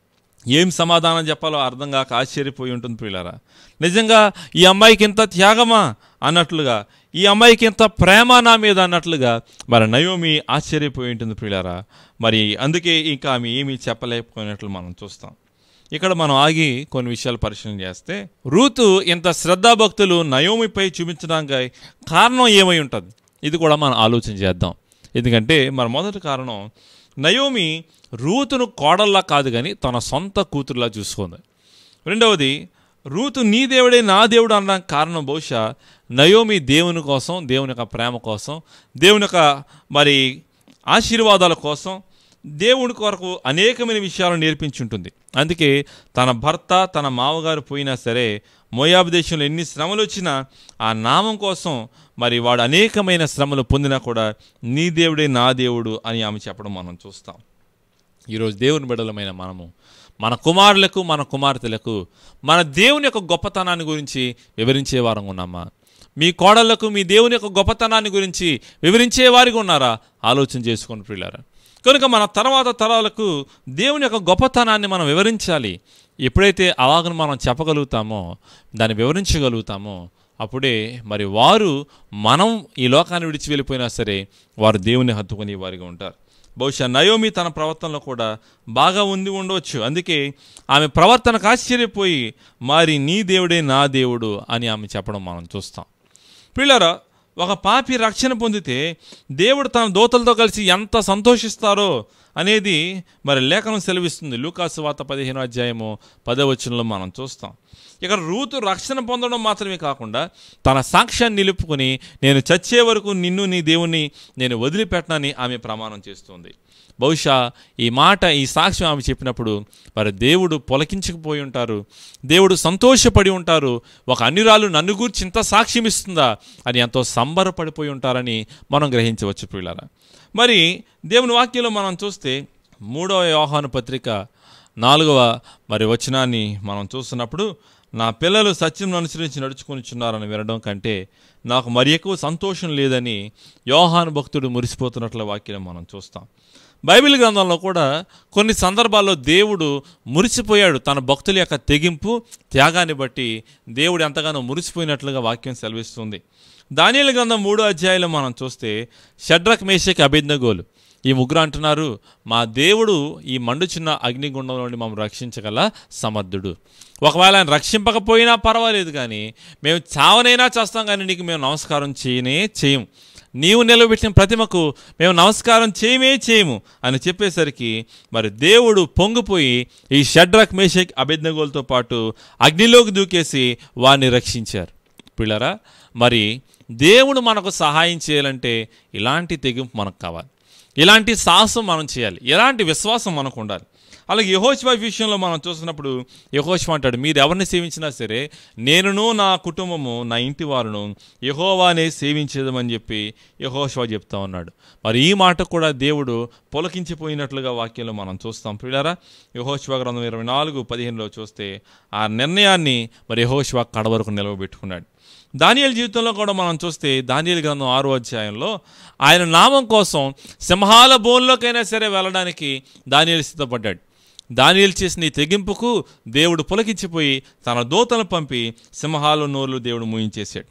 ఏం సమాధానం చెప్పాలో అర్థం కాక ఆశ్చర్యపోయి ఉంటుంది ప్రియులారా నిజంగా ఈ అమ్మాయికి ఇంత త్యాగమా అన్నట్లుగా ఈ అమ్మాయికి ఇంత ప్రేమ నా మీద అన్నట్లుగా మరి నయోమి ఆశ్చర్యపోయి ఉంటుంది ప్రియులారా మరి అందుకే ఇంకా ఆమె ఏమీ చెప్పలేకపోయినట్లు మనం చూస్తాం ఇక్కడ మనం ఆగి కొన్ని విషయాలు పరిశీలన చేస్తే రూతు ఇంత శ్రద్ధాభక్తులు నయోమిపై చూపించడానికి కారణం ఏమై ఉంటుంది ఇది కూడా మనం ఆలోచన చేద్దాం ఎందుకంటే మన మొదటి కారణం నయోమి రూతును కోడల్లా కాదు కానీ తన సొంత కూతురులా చూసుకుంది రెండవది రూతు నీ దేవుడే నా దేవుడు అనడానికి కారణం బహుశా నయోమి దేవుని కోసం దేవుని యొక్క ప్రేమ కోసం దేవుని యొక్క మరి ఆశీర్వాదాల కోసం దేవుడి కొరకు అనేకమైన విషయాలు నేర్పించుంటుంది అందుకే తన భర్త తన మామగారు పోయినా సరే మోయాబు దేశంలో ఎన్ని శ్రమలు వచ్చినా ఆ నామం కోసం మరి వాడు అనేకమైన శ్రమలు పొందినా కూడా నీ దేవుడే నా దేవుడు అని ఆమె చెప్పడం మనం చూస్తాం ఈరోజు దేవుని బిడలమైన మనము మన కుమారులకు మన కుమార్తెలకు మన దేవుని యొక్క గొప్పతనాన్ని గురించి వివరించే వారంగా ఉన్నామా మీ కోడళ్లకు మీ దేవుని యొక్క గొప్పతనాన్ని గురించి వివరించే వారిగా ఉన్నారా ఆలోచన చేసుకొని ప్రియులారా కనుక మన తర్వాత తరాలకు దేవుని యొక్క గొప్పతనాన్ని మనం వివరించాలి ఎప్పుడైతే అలాగను మనం చెప్పగలుగుతామో దాన్ని వివరించగలుగుతామో అప్పుడే మరి వారు మనం ఈ లోకాన్ని విడిచి వెళ్ళిపోయినా సరే వారు దేవుని హత్తుకునే వారిగా ఉంటారు బహుశా నయోమి తన ప్రవర్తనలో కూడా బాగా ఉంది ఉండవచ్చు అందుకే ఆమె ప్రవర్తనకు ఆశ్చర్యపోయి మరి నీ దేవుడే నా దేవుడు అని ఆమె చెప్పడం మనం చూస్తాం పిల్లరా ఒక పాపి రక్షణ పొందితే దేవుడు తన దోతలతో కలిసి ఎంత సంతోషిస్తారో అనేది మరి లేఖనం సెలవిస్తుంది లూకాసు వాత పదిహేను అధ్యాయము పదవచనంలో మనం చూస్తాం ఇక్కడ రూతు రక్షణ పొందడం మాత్రమే కాకుండా తన సాక్ష్యాన్ని నిలుపుకొని నేను చచ్చే వరకు నిన్ను నీ దేవుణ్ణి నేను వదిలిపెట్టనని ఆమె ప్రమాణం చేస్తుంది బహుశా ఈ మాట ఈ సాక్ష్యం ఆమె చెప్పినప్పుడు మరి దేవుడు పొలకించకపోయి ఉంటారు దేవుడు సంతోషపడి ఉంటారు ఒక అన్యురాలు నన్ను గూర్చి ఇంత సాక్ష్యం ఇస్తుందా అని ఎంతో సంబరపడిపోయి ఉంటారని మనం గ్రహించవచ్చు పిల్లరా మరి దేవుని వాక్యంలో మనం చూస్తే మూడవ యోహాను పత్రిక నాలుగవ మరి వచనాన్ని మనం చూస్తున్నప్పుడు నా పిల్లలు సత్యం అనుసరించి నడుచుకొనిచున్నారని వినడం కంటే నాకు మరి ఎక్కువ సంతోషం లేదని యోహాను భక్తుడు మురిసిపోతున్నట్ల వాక్యం మనం చూస్తాం బైబిల్ గ్రంథంలో కూడా కొన్ని సందర్భాల్లో దేవుడు మురిసిపోయాడు తన భక్తుల యొక్క తెగింపు త్యాగాన్ని బట్టి దేవుడు ఎంతగానో మురిసిపోయినట్లుగా వాక్యం సెలవిస్తుంది దానియల గ్రంథం మూడో అధ్యాయంలో మనం చూస్తే షడ్రక్ మేషక్ అభిజ్ఞగోలు ఈ ముగ్గురు అంటున్నారు మా దేవుడు ఈ మండుచున్న అగ్నిగుండం నుండి మమ్మల్ని రక్షించగల సమర్థుడు ఒకవేళ ఆయన రక్షింపకపోయినా పర్వాలేదు కానీ మేము చావనైనా చేస్తాం కానీ నీకు మేము నమస్కారం చేయనే చేయం నీవు నిలబెట్టిన ప్రతిమకు మేము నమస్కారం చేయమే చేయము అని చెప్పేసరికి మరి దేవుడు పొంగిపోయి ఈ షడ్రక్ మేషక్ అభిజ్ఞగోలతో పాటు అగ్నిలోకి దూకేసి వారిని రక్షించారు పిల్లరా మరి దేవుడు మనకు సహాయం చేయాలంటే ఇలాంటి తెగింపు మనకు కావాలి ఇలాంటి సాహసం మనం చేయాలి ఎలాంటి విశ్వాసం మనకు ఉండాలి అలాగే యహోశివ విషయంలో మనం చూసినప్పుడు యహోశివ అంటాడు మీరు ఎవరిని సేవించినా సరే నేనును నా కుటుంబము నా ఇంటి వారును యహోవానే సేవించేదమని చెప్పి యహోశివ చెప్తా ఉన్నాడు మరి ఈ మాట కూడా దేవుడు పొలకించిపోయినట్లుగా వాక్యంలో మనం చూస్తాం పిల్లారా యహోశివ గ్రంథం ఇరవై నాలుగు పదిహేనులో చూస్తే ఆ నిర్ణయాన్ని మరి యహోశివ కడ వరకు నిలవబెట్టుకున్నాడు దానియల్ జీవితంలో కూడా మనం చూస్తే దానియల్ గ్రంథం ఆరో అధ్యాయంలో ఆయన నామం కోసం సింహాల బోన్లోకైనా సరే వెళ్ళడానికి దానియలు సిద్ధపడ్డాడు దానియలు చేసిన ఈ తెగింపుకు దేవుడు పులకించిపోయి తన దూతను పంపి సింహాల నోర్లు దేవుడు మూయించేశాడు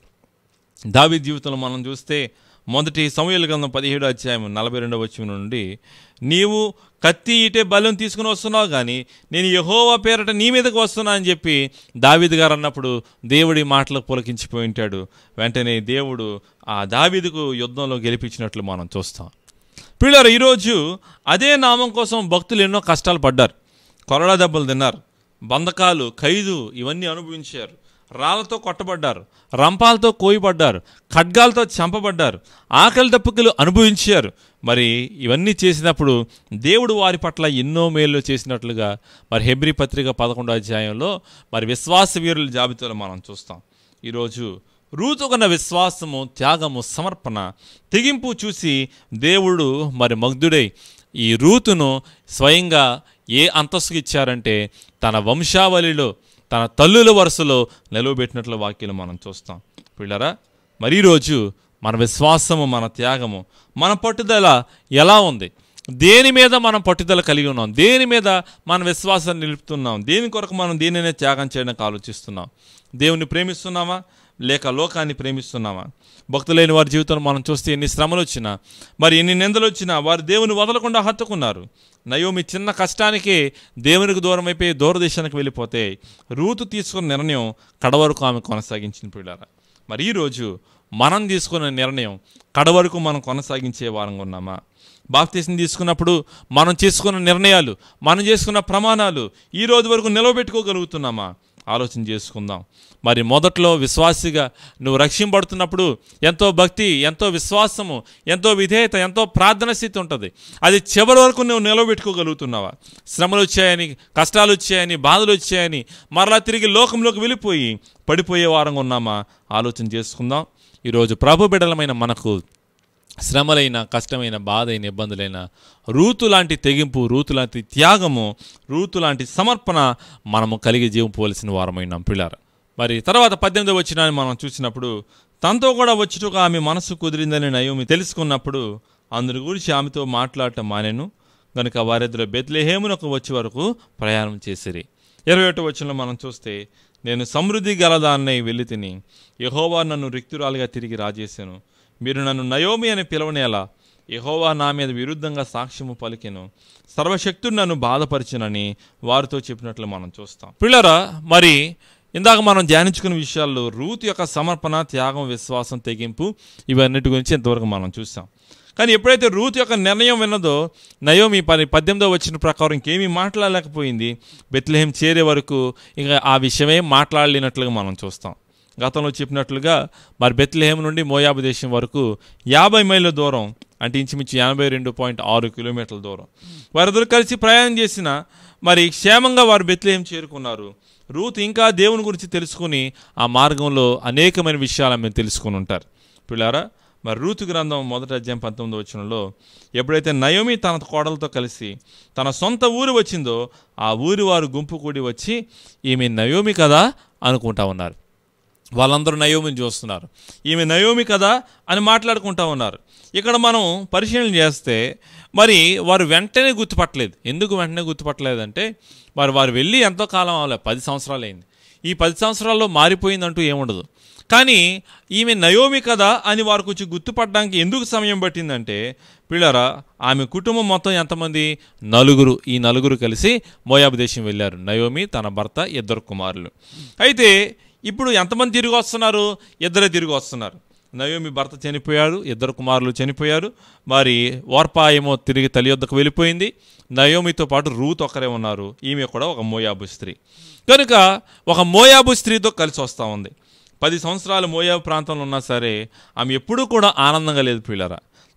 దావి జీవితంలో మనం చూస్తే మొదటి సమయాల గ్రంథం పదిహేడు అధ్యాయం నలభై రెండవ వచ్చిన నుండి నీవు కత్తి ఇటే బలం తీసుకుని వస్తున్నావు కానీ నేను యహోవా పేరట నీ మీదకి వస్తున్నా అని చెప్పి దావీదు గారు అన్నప్పుడు దేవుడి మాటలకు పులకించిపోయి ఉంటాడు వెంటనే దేవుడు ఆ దావీదుకు యుద్ధంలో గెలిపించినట్లు మనం చూస్తాం పిల్లలు ఈరోజు అదే నామం కోసం భక్తులు ఎన్నో కష్టాలు పడ్డారు కొరడా దెబ్బలు తిన్నారు బంధకాలు ఖైదు ఇవన్నీ అనుభవించారు రాళ్లతో కొట్టబడ్డారు రంపాలతో కోయబడ్డారు ఖడ్గాలతో చంపబడ్డారు ఆకలి దప్పుకులు అనుభవించారు మరి ఇవన్నీ చేసినప్పుడు దేవుడు వారి పట్ల ఎన్నో మేలు చేసినట్లుగా మరి హెబ్రి పత్రిక పదకొండో అధ్యాయంలో మరి విశ్వాస వీరుల జాబితాలో మనం చూస్తాం ఈరోజు రూతుకున్న విశ్వాసము త్యాగము సమర్పణ తెగింపు చూసి దేవుడు మరి మగ్ధుడై ఈ రూతును స్వయంగా ఏ అంతస్తుకు ఇచ్చారంటే తన వంశావళిలో తన తల్లుల వరుసలో నిలవబెట్టినట్లు వాక్యాలు మనం చూస్తాం పిల్లరా మరి ఈరోజు మన విశ్వాసము మన త్యాగము మన పట్టుదల ఎలా ఉంది దేని మీద మనం పట్టుదల కలిగి ఉన్నాం దేని మీద మన విశ్వాసాన్ని నిలుపుతున్నాం దేని కొరకు మనం దేనినే త్యాగం చేయడానికి ఆలోచిస్తున్నాం దేవుని ప్రేమిస్తున్నామా లేక లోకాన్ని ప్రేమిస్తున్నామా భక్తులైన వారి జీవితంలో మనం చూస్తే ఎన్ని శ్రమలు వచ్చినా మరి ఎన్ని నిందలు వచ్చినా వారు దేవుని వదలకుండా హత్తుకున్నారు నయోమి చిన్న కష్టానికే దేవునికి దూరం అయిపోయి దూరదేశానికి వెళ్ళిపోతే రూతు తీసుకున్న నిర్ణయం కడవరకు ఆమె కొనసాగించింది పిల్లారా మరి ఈరోజు మనం తీసుకున్న నిర్ణయం కడవరకు మనం కొనసాగించే వారంగా ఉన్నామా బాప్తీసం తీసుకున్నప్పుడు మనం చేసుకున్న నిర్ణయాలు మనం చేసుకున్న ప్రమాణాలు ఈ రోజు వరకు నిలవబెట్టుకోగలుగుతున్నామా ఆలోచన చేసుకుందాం మరి మొదట్లో విశ్వాసిగా నువ్వు రక్షింపడుతున్నప్పుడు ఎంతో భక్తి ఎంతో విశ్వాసము ఎంతో విధేయత ఎంతో ప్రార్థన స్థితి ఉంటుంది అది చివరి వరకు నువ్వు నిలవబెట్టుకోగలుగుతున్నావా శ్రమలు వచ్చాయని కష్టాలు వచ్చాయని బాధలు వచ్చాయని మరలా తిరిగి లోకంలోకి వెళ్ళిపోయి పడిపోయే వారంగా ఉన్నామా ఆలోచన చేసుకుందాం ఈరోజు ప్రభు బిడలమైన మనకు శ్రమలైన కష్టమైన బాధ అయిన ఇబ్బందులైన రూతు లాంటి తెగింపు రూతు లాంటి త్యాగము రూతు లాంటి సమర్పణ మనము కలిగి జీవం పోవలసిన వారమైనాం పిల్లర మరి తర్వాత పద్దెనిమిది వచ్చిన మనం చూసినప్పుడు తనతో కూడా వచ్చుటకు ఆమె మనసు కుదిరిందని నయోమి తెలుసుకున్నప్పుడు అందరి గురించి ఆమెతో మాట్లాడటం మానేను గనుక వారిద్దరు బెత్లెహేమునకు వచ్చే వరకు ప్రయాణం చేసిరి ఇరవై ఒకటి వచ్చిన మనం చూస్తే నేను సమృద్ధి గలదాన్నై వెళ్ళి తిని యహోవా నన్ను రిక్తురాలుగా తిరిగి రాజేశాను మీరు నన్ను నయోమి అని పిలవనేలా యహోవా నా మీద విరుద్ధంగా సాక్ష్యము పలికెను సర్వశక్తుడు నన్ను బాధపరిచినని వారితో చెప్పినట్లు మనం చూస్తాం పిల్లరా మరి ఇందాక మనం ధ్యానించుకున్న విషయాల్లో రూత్ యొక్క సమర్పణ త్యాగం విశ్వాసం తెగింపు ఇవన్నిటి గురించి ఇంతవరకు మనం చూసాం కానీ ఎప్పుడైతే రూత్ యొక్క నిర్ణయం విన్నదో నయోమి పని పద్దెనిమిదో వచ్చిన ప్రకారం ఇంకేమీ మాట్లాడలేకపోయింది బెత్లహేం చేరే వరకు ఇంకా ఆ విషయమే మాట్లాడలేనట్లుగా మనం చూస్తాం గతంలో చెప్పినట్లుగా మరి బెత్లహేం నుండి మోయాబు దేశం వరకు యాభై మైళ్ళ దూరం అంటే ఇంచుమించు ఎనభై రెండు పాయింట్ ఆరు కిలోమీటర్ల దూరం వారిద్దరు కలిసి ప్రయాణం చేసిన మరి క్షేమంగా వారు బెత్లహేం చేరుకున్నారు రూత్ ఇంకా దేవుని గురించి తెలుసుకుని ఆ మార్గంలో అనేకమైన విషయాలు ఆమె తెలుసుకుని ఉంటారు పిల్లారా మరి రూతు గ్రంథం మొదటి అధ్యాయం పంతొమ్మిది వచనంలో ఎప్పుడైతే నయోమి తన కోడలతో కలిసి తన సొంత ఊరు వచ్చిందో ఆ ఊరి వారు గుంపు కూడి వచ్చి ఈమె నయోమి కదా అనుకుంటా ఉన్నారు వాళ్ళందరూ నయోమిని చూస్తున్నారు ఈమె నయోమి కదా అని మాట్లాడుకుంటా ఉన్నారు ఇక్కడ మనం పరిశీలన చేస్తే మరి వారు వెంటనే గుర్తుపట్టలేదు ఎందుకు వెంటనే గుర్తుపట్టలేదంటే మరి వారు వెళ్ళి ఎంతో కాలం అవ్వలేదు పది సంవత్సరాలు అయింది ఈ పది సంవత్సరాల్లో మారిపోయిందంటూ ఏముండదు కానీ ఈమె నయోమి కదా అని వారు కొంచెం గుర్తుపడడానికి ఎందుకు సమయం పట్టిందంటే పిల్లరా ఆమె కుటుంబం మొత్తం ఎంతమంది నలుగురు ఈ నలుగురు కలిసి మోయాబు దేశం వెళ్ళారు నయోమి తన భర్త ఇద్దరు కుమారులు అయితే ఇప్పుడు ఎంతమంది తిరిగి వస్తున్నారు ఇద్దరే తిరిగి వస్తున్నారు నయోమి భర్త చనిపోయాడు ఇద్దరు కుమారులు చనిపోయారు మరి ఓర్పా ఏమో తిరిగి తల్లి యొద్దకు వెళ్ళిపోయింది నయోమితో పాటు రూత్ ఒకరే ఉన్నారు ఈమె కూడా ఒక మోయాబు స్త్రీ కనుక ఒక మోయాబు స్త్రీతో కలిసి వస్తూ ఉంది పది సంవత్సరాలు మోయాబు ప్రాంతంలో ఉన్నా సరే ఆమె ఎప్పుడూ కూడా ఆనందంగా లేదు పిల్లరా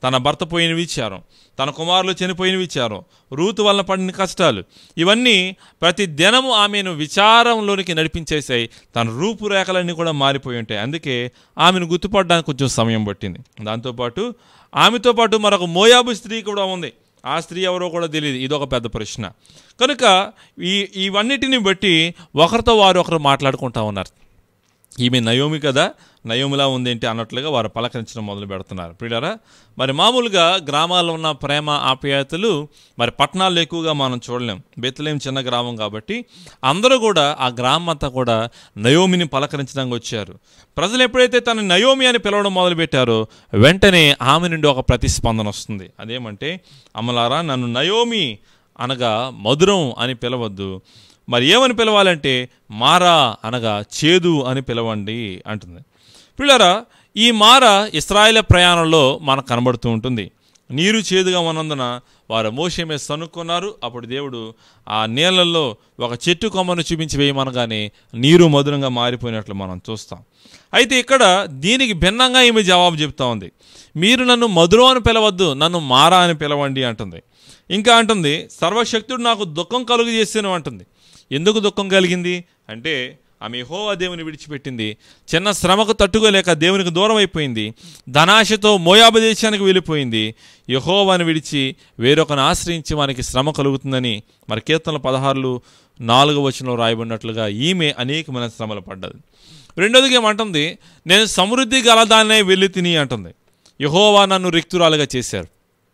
తన భర్త పోయిన విచారం తన కుమారులు చనిపోయిన విచారం రూతు వలన పడిన కష్టాలు ఇవన్నీ ప్రతి దినము ఆమెను విచారంలోనికి నడిపించేసాయి తన రూపురేఖలన్నీ కూడా మారిపోయి ఉంటాయి అందుకే ఆమెను గుర్తుపడడానికి కొంచెం సమయం పట్టింది దాంతోపాటు ఆమెతో పాటు మరొక మోయాబు స్త్రీ కూడా ఉంది ఆ స్త్రీ ఎవరో కూడా తెలియదు ఇదొక పెద్ద ప్రశ్న కనుక ఈ ఇవన్నిటిని బట్టి ఒకరితో వారు ఒకరు మాట్లాడుకుంటా ఉన్నారు ఈమె నయోమి కదా నయోమిలా ఉందేంటి అన్నట్లుగా వారు పలకరించడం మొదలు పెడుతున్నారు ప్రియులారా మరి మామూలుగా గ్రామాల్లో ఉన్న ప్రేమ ఆప్యాయతలు మరి పట్టణాల్లో ఎక్కువగా మనం చూడలేం బెత్తలేం చిన్న గ్రామం కాబట్టి అందరూ కూడా ఆ గ్రామం అంతా కూడా నయోమిని పలకరించడానికి వచ్చారు ప్రజలు ఎప్పుడైతే తన నయోమి అని పిలవడం మొదలుపెట్టారో వెంటనే ఆమె నుండి ఒక ప్రతిస్పందన వస్తుంది అదేమంటే అమలారా నన్ను నయోమి అనగా మధురం అని పిలవద్దు మరి ఏమని పిలవాలంటే మారా అనగా చేదు అని పిలవండి అంటుంది పిల్లరా ఈ మార ఇస్రాయేల్ ప్రయాణంలో మనకు కనబడుతూ ఉంటుంది నీరు చేదుగా ఉన్నందున వారు మోషే మీద సనుక్కున్నారు అప్పుడు దేవుడు ఆ నీళ్ళల్లో ఒక చెట్టు కొమ్మను చూపించి వేయమనగానే నీరు మధురంగా మారిపోయినట్లు మనం చూస్తాం అయితే ఇక్కడ దీనికి భిన్నంగా ఈమె జవాబు చెప్తా ఉంది మీరు నన్ను మధురం అని పిలవద్దు నన్ను మారా అని పిలవండి అంటుంది ఇంకా అంటుంది సర్వశక్తుడు నాకు దుఃఖం కలుగు చేసాను అంటుంది ఎందుకు దుఃఖం కలిగింది అంటే ఆమె యెహోవా దేవుని విడిచిపెట్టింది చిన్న శ్రమకు తట్టుకోలేక దేవునికి దూరం అయిపోయింది ధనాశతో మోయాబు దేశానికి వెళ్ళిపోయింది యహోవాని విడిచి వేరొకను ఆశ్రయించి మనకి శ్రమ కలుగుతుందని మరి కీర్తనల పదహారులు నాలుగు వచనంలో రాయబడినట్లుగా ఈమె అనేకమైన శ్రమలు పడ్డది రెండోదిగా ఏమంటుంది నేను సమృద్ధి గలదాన్నే వెళ్ళి తిని అంటుంది యహోవా నన్ను రిక్తురాలుగా చేశారు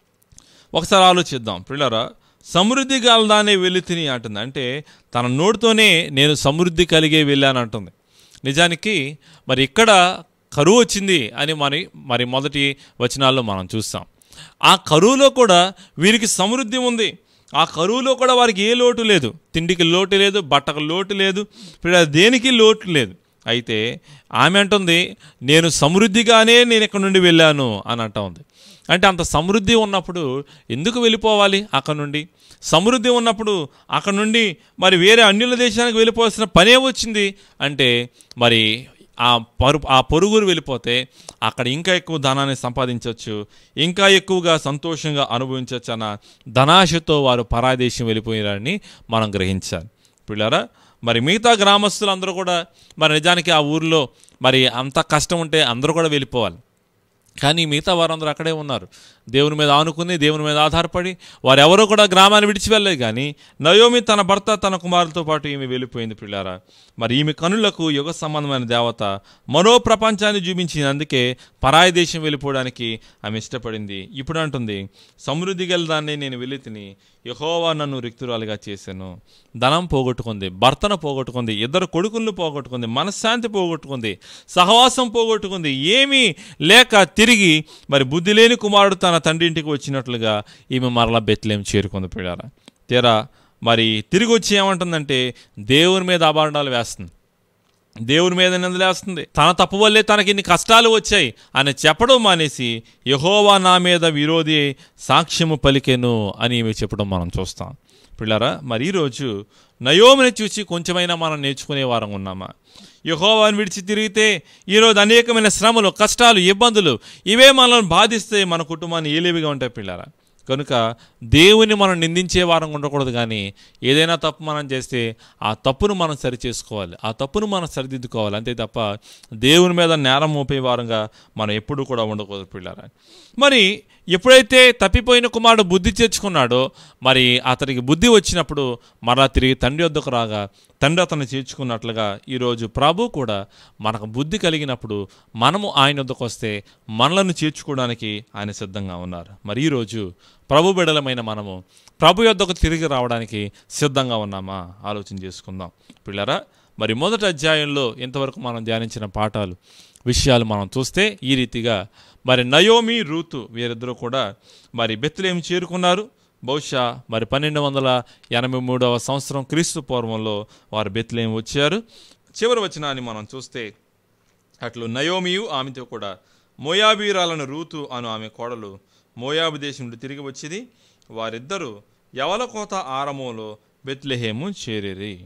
ఒకసారి ఆలోచిద్దాం పిల్లరా సమృద్ధి గలదానే వెళ్ళి తిని అంటుంది అంటే తన నోటితోనే నేను సమృద్ధి కలిగే వెళ్ళాను అంటుంది నిజానికి మరి ఇక్కడ కరువు వచ్చింది అని మరి మరి మొదటి వచనాల్లో మనం చూస్తాం ఆ కరువులో కూడా వీరికి సమృద్ధి ఉంది ఆ కరువులో కూడా వారికి ఏ లోటు లేదు తిండికి లోటు లేదు బట్టకు లోటు లేదు ఇప్పుడు దేనికి లోటు లేదు అయితే ఆమె అంటుంది నేను సమృద్ధిగానే నేను ఇక్కడ నుండి వెళ్ళాను అని అంటా ఉంది అంటే అంత సమృద్ధి ఉన్నప్పుడు ఎందుకు వెళ్ళిపోవాలి అక్కడ నుండి సమృద్ధి ఉన్నప్పుడు అక్కడ నుండి మరి వేరే అన్యుల దేశానికి వెళ్ళిపోవాల్సిన పనే వచ్చింది అంటే మరి ఆ పరు ఆ పొరుగురు వెళ్ళిపోతే అక్కడ ఇంకా ఎక్కువ ధనాన్ని సంపాదించవచ్చు ఇంకా ఎక్కువగా సంతోషంగా అనుభవించవచ్చు అన్న ధనాశతో వారు పరాదేశం వెళ్ళిపోయారని మనం గ్రహించాలి పిల్లారా మరి మిగతా గ్రామస్తులందరూ కూడా మరి నిజానికి ఆ ఊరిలో మరి అంత కష్టం ఉంటే అందరూ కూడా వెళ్ళిపోవాలి కానీ మిగతా వారందరూ అక్కడే ఉన్నారు దేవుని మీద ఆనుకుని దేవుని మీద ఆధారపడి వారెవరూ కూడా గ్రామాన్ని విడిచి వెళ్ళలేదు కానీ నయోమి తన భర్త తన కుమారులతో పాటు ఈమె వెళ్ళిపోయింది పిల్లారా మరి ఈమె కనులకు యుగ సంబంధమైన దేవత మరో ప్రపంచాన్ని చూపించింది అందుకే పరాయి దేశం వెళ్ళిపోవడానికి ఆమె ఇష్టపడింది ఇప్పుడు అంటుంది సమృద్ధి గలదాన్ని నేను వెళ్ళి తిని యహోవా నన్ను రిక్తురాలుగా చేశాను ధనం పోగొట్టుకుంది భర్తను పోగొట్టుకుంది ఇద్దరు కొడుకులను పోగొట్టుకుంది మనశ్శాంతి పోగొట్టుకుంది సహవాసం పోగొట్టుకుంది ఏమీ లేక తిరిగి మరి బుద్ధి లేని కుమారుడు తన తండ్రి ఇంటికి వచ్చినట్లుగా ఈమె మరలా బెత్లేం చేరుకుంది పిల్లారా తీరా మరి తిరిగి వచ్చి ఏమంటుందంటే దేవుని మీద అభాండాలు వేస్తుంది దేవుని మీద నిందలేస్తుంది తన తప్పు వల్లే తనకి ఇన్ని కష్టాలు వచ్చాయి అని చెప్పడం మానేసి యహోవా నా మీద విరోధి సాక్ష్యము పలికెను అని ఈమె చెప్పడం మనం చూస్తాం పిల్లరా మరి ఈరోజు నయోమిని చూసి కొంచెమైనా మనం నేర్చుకునే వారం ఉన్నామా యహోవాని విడిచి తిరిగితే ఈరోజు అనేకమైన శ్రమలు కష్టాలు ఇబ్బందులు ఇవే మనల్ని బాధిస్తే మన కుటుంబాన్ని ఏలేవిగా ఉంటాయి పిల్లరా కనుక దేవుని మనం నిందించే వారం ఉండకూడదు కానీ ఏదైనా తప్పు మనం చేస్తే ఆ తప్పును మనం సరి చేసుకోవాలి ఆ తప్పును మనం సరిదిద్దుకోవాలి అంతే తప్ప దేవుని మీద నేరం మోపే వారంగా మనం ఎప్పుడూ కూడా ఉండకూడదు పిల్లరా మరి ఎప్పుడైతే తప్పిపోయిన కుమారుడు బుద్ధి చేర్చుకున్నాడో మరి అతనికి బుద్ధి వచ్చినప్పుడు మరలా తిరిగి తండ్రి వద్దకు రాగా తండ్రి అతను చేర్చుకున్నట్లుగా ఈరోజు ప్రభు కూడా మనకు బుద్ధి కలిగినప్పుడు మనము ఆయన వద్దకు వస్తే మనలను చేర్చుకోవడానికి ఆయన సిద్ధంగా ఉన్నారు మరి ఈరోజు ప్రభు బిడలమైన మనము ప్రభు యొద్దకు తిరిగి రావడానికి సిద్ధంగా ఉన్నామా ఆలోచన చేసుకుందాం పిల్లరా మరి మొదటి అధ్యాయంలో ఇంతవరకు మనం ధ్యానించిన పాఠాలు విషయాలు మనం చూస్తే ఈ రీతిగా మరి నయోమి రూతు వీరిద్దరూ కూడా మరి బెత్తులేం చేరుకున్నారు బహుశా మరి పన్నెండు వందల ఎనభై మూడవ సంవత్సరం క్రీస్తు పూర్వంలో వారు బెత్తులేం వచ్చారు చివరి వచనాన్ని మనం చూస్తే అట్లు నయోమియు ఆమెతో కూడా మోయాబీరాలను రూతు అను ఆమె కోడలు మోయాబు దేశం నుండి తిరిగి వచ్చింది వారిద్దరూ యవలకోత ఆరమంలో బెత్లెహేము చేరిరి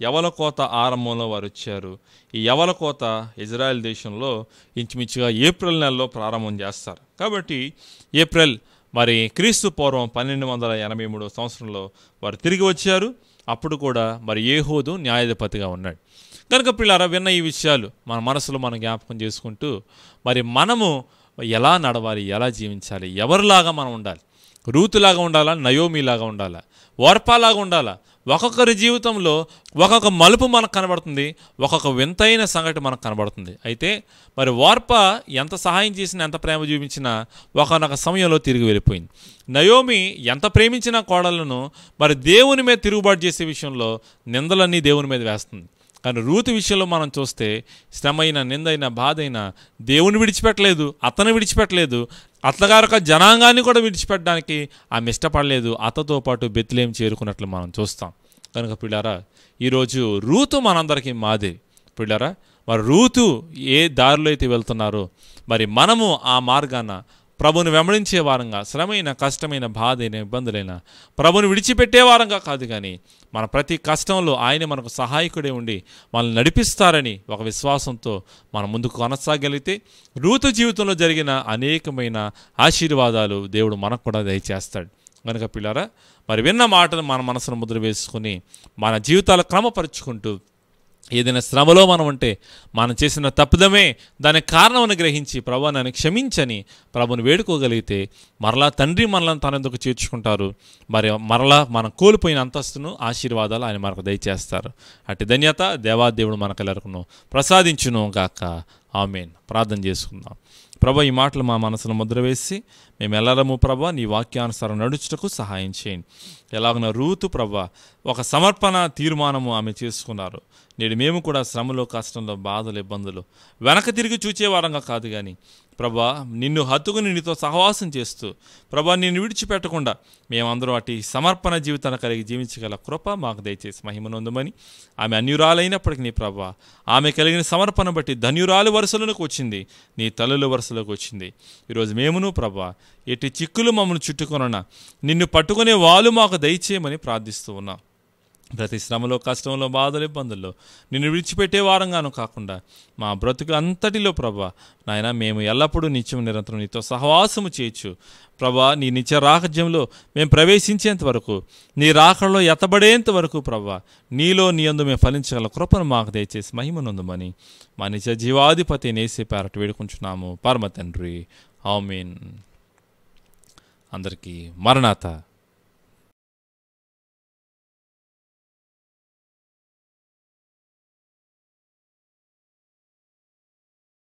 యవల కోత ఆరంభంలో వారు వచ్చారు ఈ యవల కోత ఇజ్రాయెల్ దేశంలో ఇంచుమించుగా ఏప్రిల్ నెలలో ప్రారంభం చేస్తారు కాబట్టి ఏప్రిల్ మరి క్రీస్తు పూర్వం పన్నెండు వందల ఎనభై మూడవ సంవత్సరంలో వారు తిరిగి వచ్చారు అప్పుడు కూడా మరి ఏహోదు న్యాయాధిపతిగా ఉన్నాడు కనుక పిల్లారా విన్న ఈ విషయాలు మన మనసులో మనం జ్ఞాపకం చేసుకుంటూ మరి మనము ఎలా నడవాలి ఎలా జీవించాలి ఎవరిలాగా మనం ఉండాలి రూతులాగా ఉండాలా నయోమిలాగా ఉండాలా ఓర్పాలాగా ఉండాలా ఒక్కొక్కరి జీవితంలో ఒక్కొక్క మలుపు మనకు కనబడుతుంది ఒక్కొక్క వింతైన సంగతి మనకు కనబడుతుంది అయితే మరి వార్ప ఎంత సహాయం చేసినా ఎంత ప్రేమ చూపించినా ఒకనొక సమయంలో తిరిగి వెళ్ళిపోయింది నయోమి ఎంత ప్రేమించిన కోడలను మరి దేవుని మీద తిరుగుబాటు చేసే విషయంలో నిందలన్నీ దేవుని మీద వేస్తుంది కానీ రూతు విషయంలో మనం చూస్తే శ్రమైన నిందైన బాధైన దేవుని విడిచిపెట్టలేదు అతను విడిచిపెట్టలేదు అత్తగారొక జనాంగాన్ని కూడా విడిచిపెట్టడానికి ఆమె ఇష్టపడలేదు అతతో పాటు బెత్తిలేం చేరుకున్నట్లు మనం చూస్తాం కనుక పిల్లారా ఈరోజు రూతు మనందరికీ మాదే పిల్లారా మరి రూతు ఏ దారిలో అయితే వెళ్తున్నారో మరి మనము ఆ మార్గాన ప్రభుని వెంబడించే వారంగా శ్రమైన కష్టమైన బాధైన ఇబ్బందులైన ప్రభుని విడిచిపెట్టే వారంగా కాదు కానీ మన ప్రతి కష్టంలో ఆయన మనకు సహాయకుడే ఉండి మనల్ని నడిపిస్తారని ఒక విశ్వాసంతో మనం ముందుకు కొనసాగలిగితే రూతు జీవితంలో జరిగిన అనేకమైన ఆశీర్వాదాలు దేవుడు మనకు కూడా దయచేస్తాడు కనుక పిల్లారా మరి విన్న మాటను మన మనసును ముద్ర వేసుకుని మన జీవితాలు క్రమపరుచుకుంటూ ఏదైనా శ్రమలో మనం ఉంటే మనం చేసిన తప్పిదమే దానికి కారణమని గ్రహించి ప్రభు నన్ను క్షమించని ప్రభుని వేడుకోగలిగితే మరలా తండ్రి మనల్ని తనెందుకు చేర్చుకుంటారు మరి మరలా మనం కోల్పోయిన అంతస్తును ఆశీర్వాదాలు ఆయన మనకు దయచేస్తారు అట్టి ధన్యత దేవాదేవుడు మనకెల్లరికను ప్రసాదించును గాక ఆమెన్ ప్రార్థన చేసుకుందాం ప్రభా ఈ మాటలు మా మనసును ముద్ర వేసి మేము ఎల్లరము ప్రభా నీ వాక్యానుసారం నడుచుటకు సహాయం చేయండి ఎలాగన రూతు ప్రభా ఒక సమర్పణ తీర్మానము ఆమె చేసుకున్నారు నేడు మేము కూడా శ్రమలో కష్టంలో బాధలు ఇబ్బందులు వెనక తిరిగి చూచే వారంగా కాదు కానీ ప్రభా నిన్ను హత్తుకుని నీతో సహవాసం చేస్తూ ప్రభా నిన్ను విడిచిపెట్టకుండా మేమందరం అటు సమర్పణ జీవితాన్ని కలిగి జీవించగల కృప మాకు దయచేసి మహిమనొందమని ఆమె అన్యురాలైనప్పటికీ నీ ప్రభా ఆమె కలిగిన సమర్పణ బట్టి ధన్యురాలు వరుసలోకి వచ్చింది నీ తల్లుల వరుసలోకి వచ్చింది ఈరోజు మేమును ప్రభా ఎట్టి చిక్కులు మమ్మల్ని చుట్టుకొనన నిన్ను పట్టుకునే వాళ్ళు మాకు దయచేయమని ప్రార్థిస్తూ ఉన్నాం ప్రతి శ్రమలో కష్టంలో బాధలు ఇబ్బందుల్లో నిన్ను విడిచిపెట్టే వారంగాను కాకుండా మా బ్రతుకు అంతటిలో ప్రభా నాయన మేము ఎల్లప్పుడూ నిత్యం నిరంతరం నీతో సహవాసము చేయొచ్చు ప్రభా నీ నిత్య రాజ్యంలో మేము ప్రవేశించేంత వరకు నీ రాకడలో ఎత్తబడేంత వరకు ప్రభా నీలో నీ అందు మేము ఫలించగల కృపను మాకు దయచేసి మహిమనందుమని మా నిజ జీవాధిపతి నేసే పేరట వేడుకుంటున్నాము పరమ తండ్రి ఆమీన్ అందరికీ మరణాత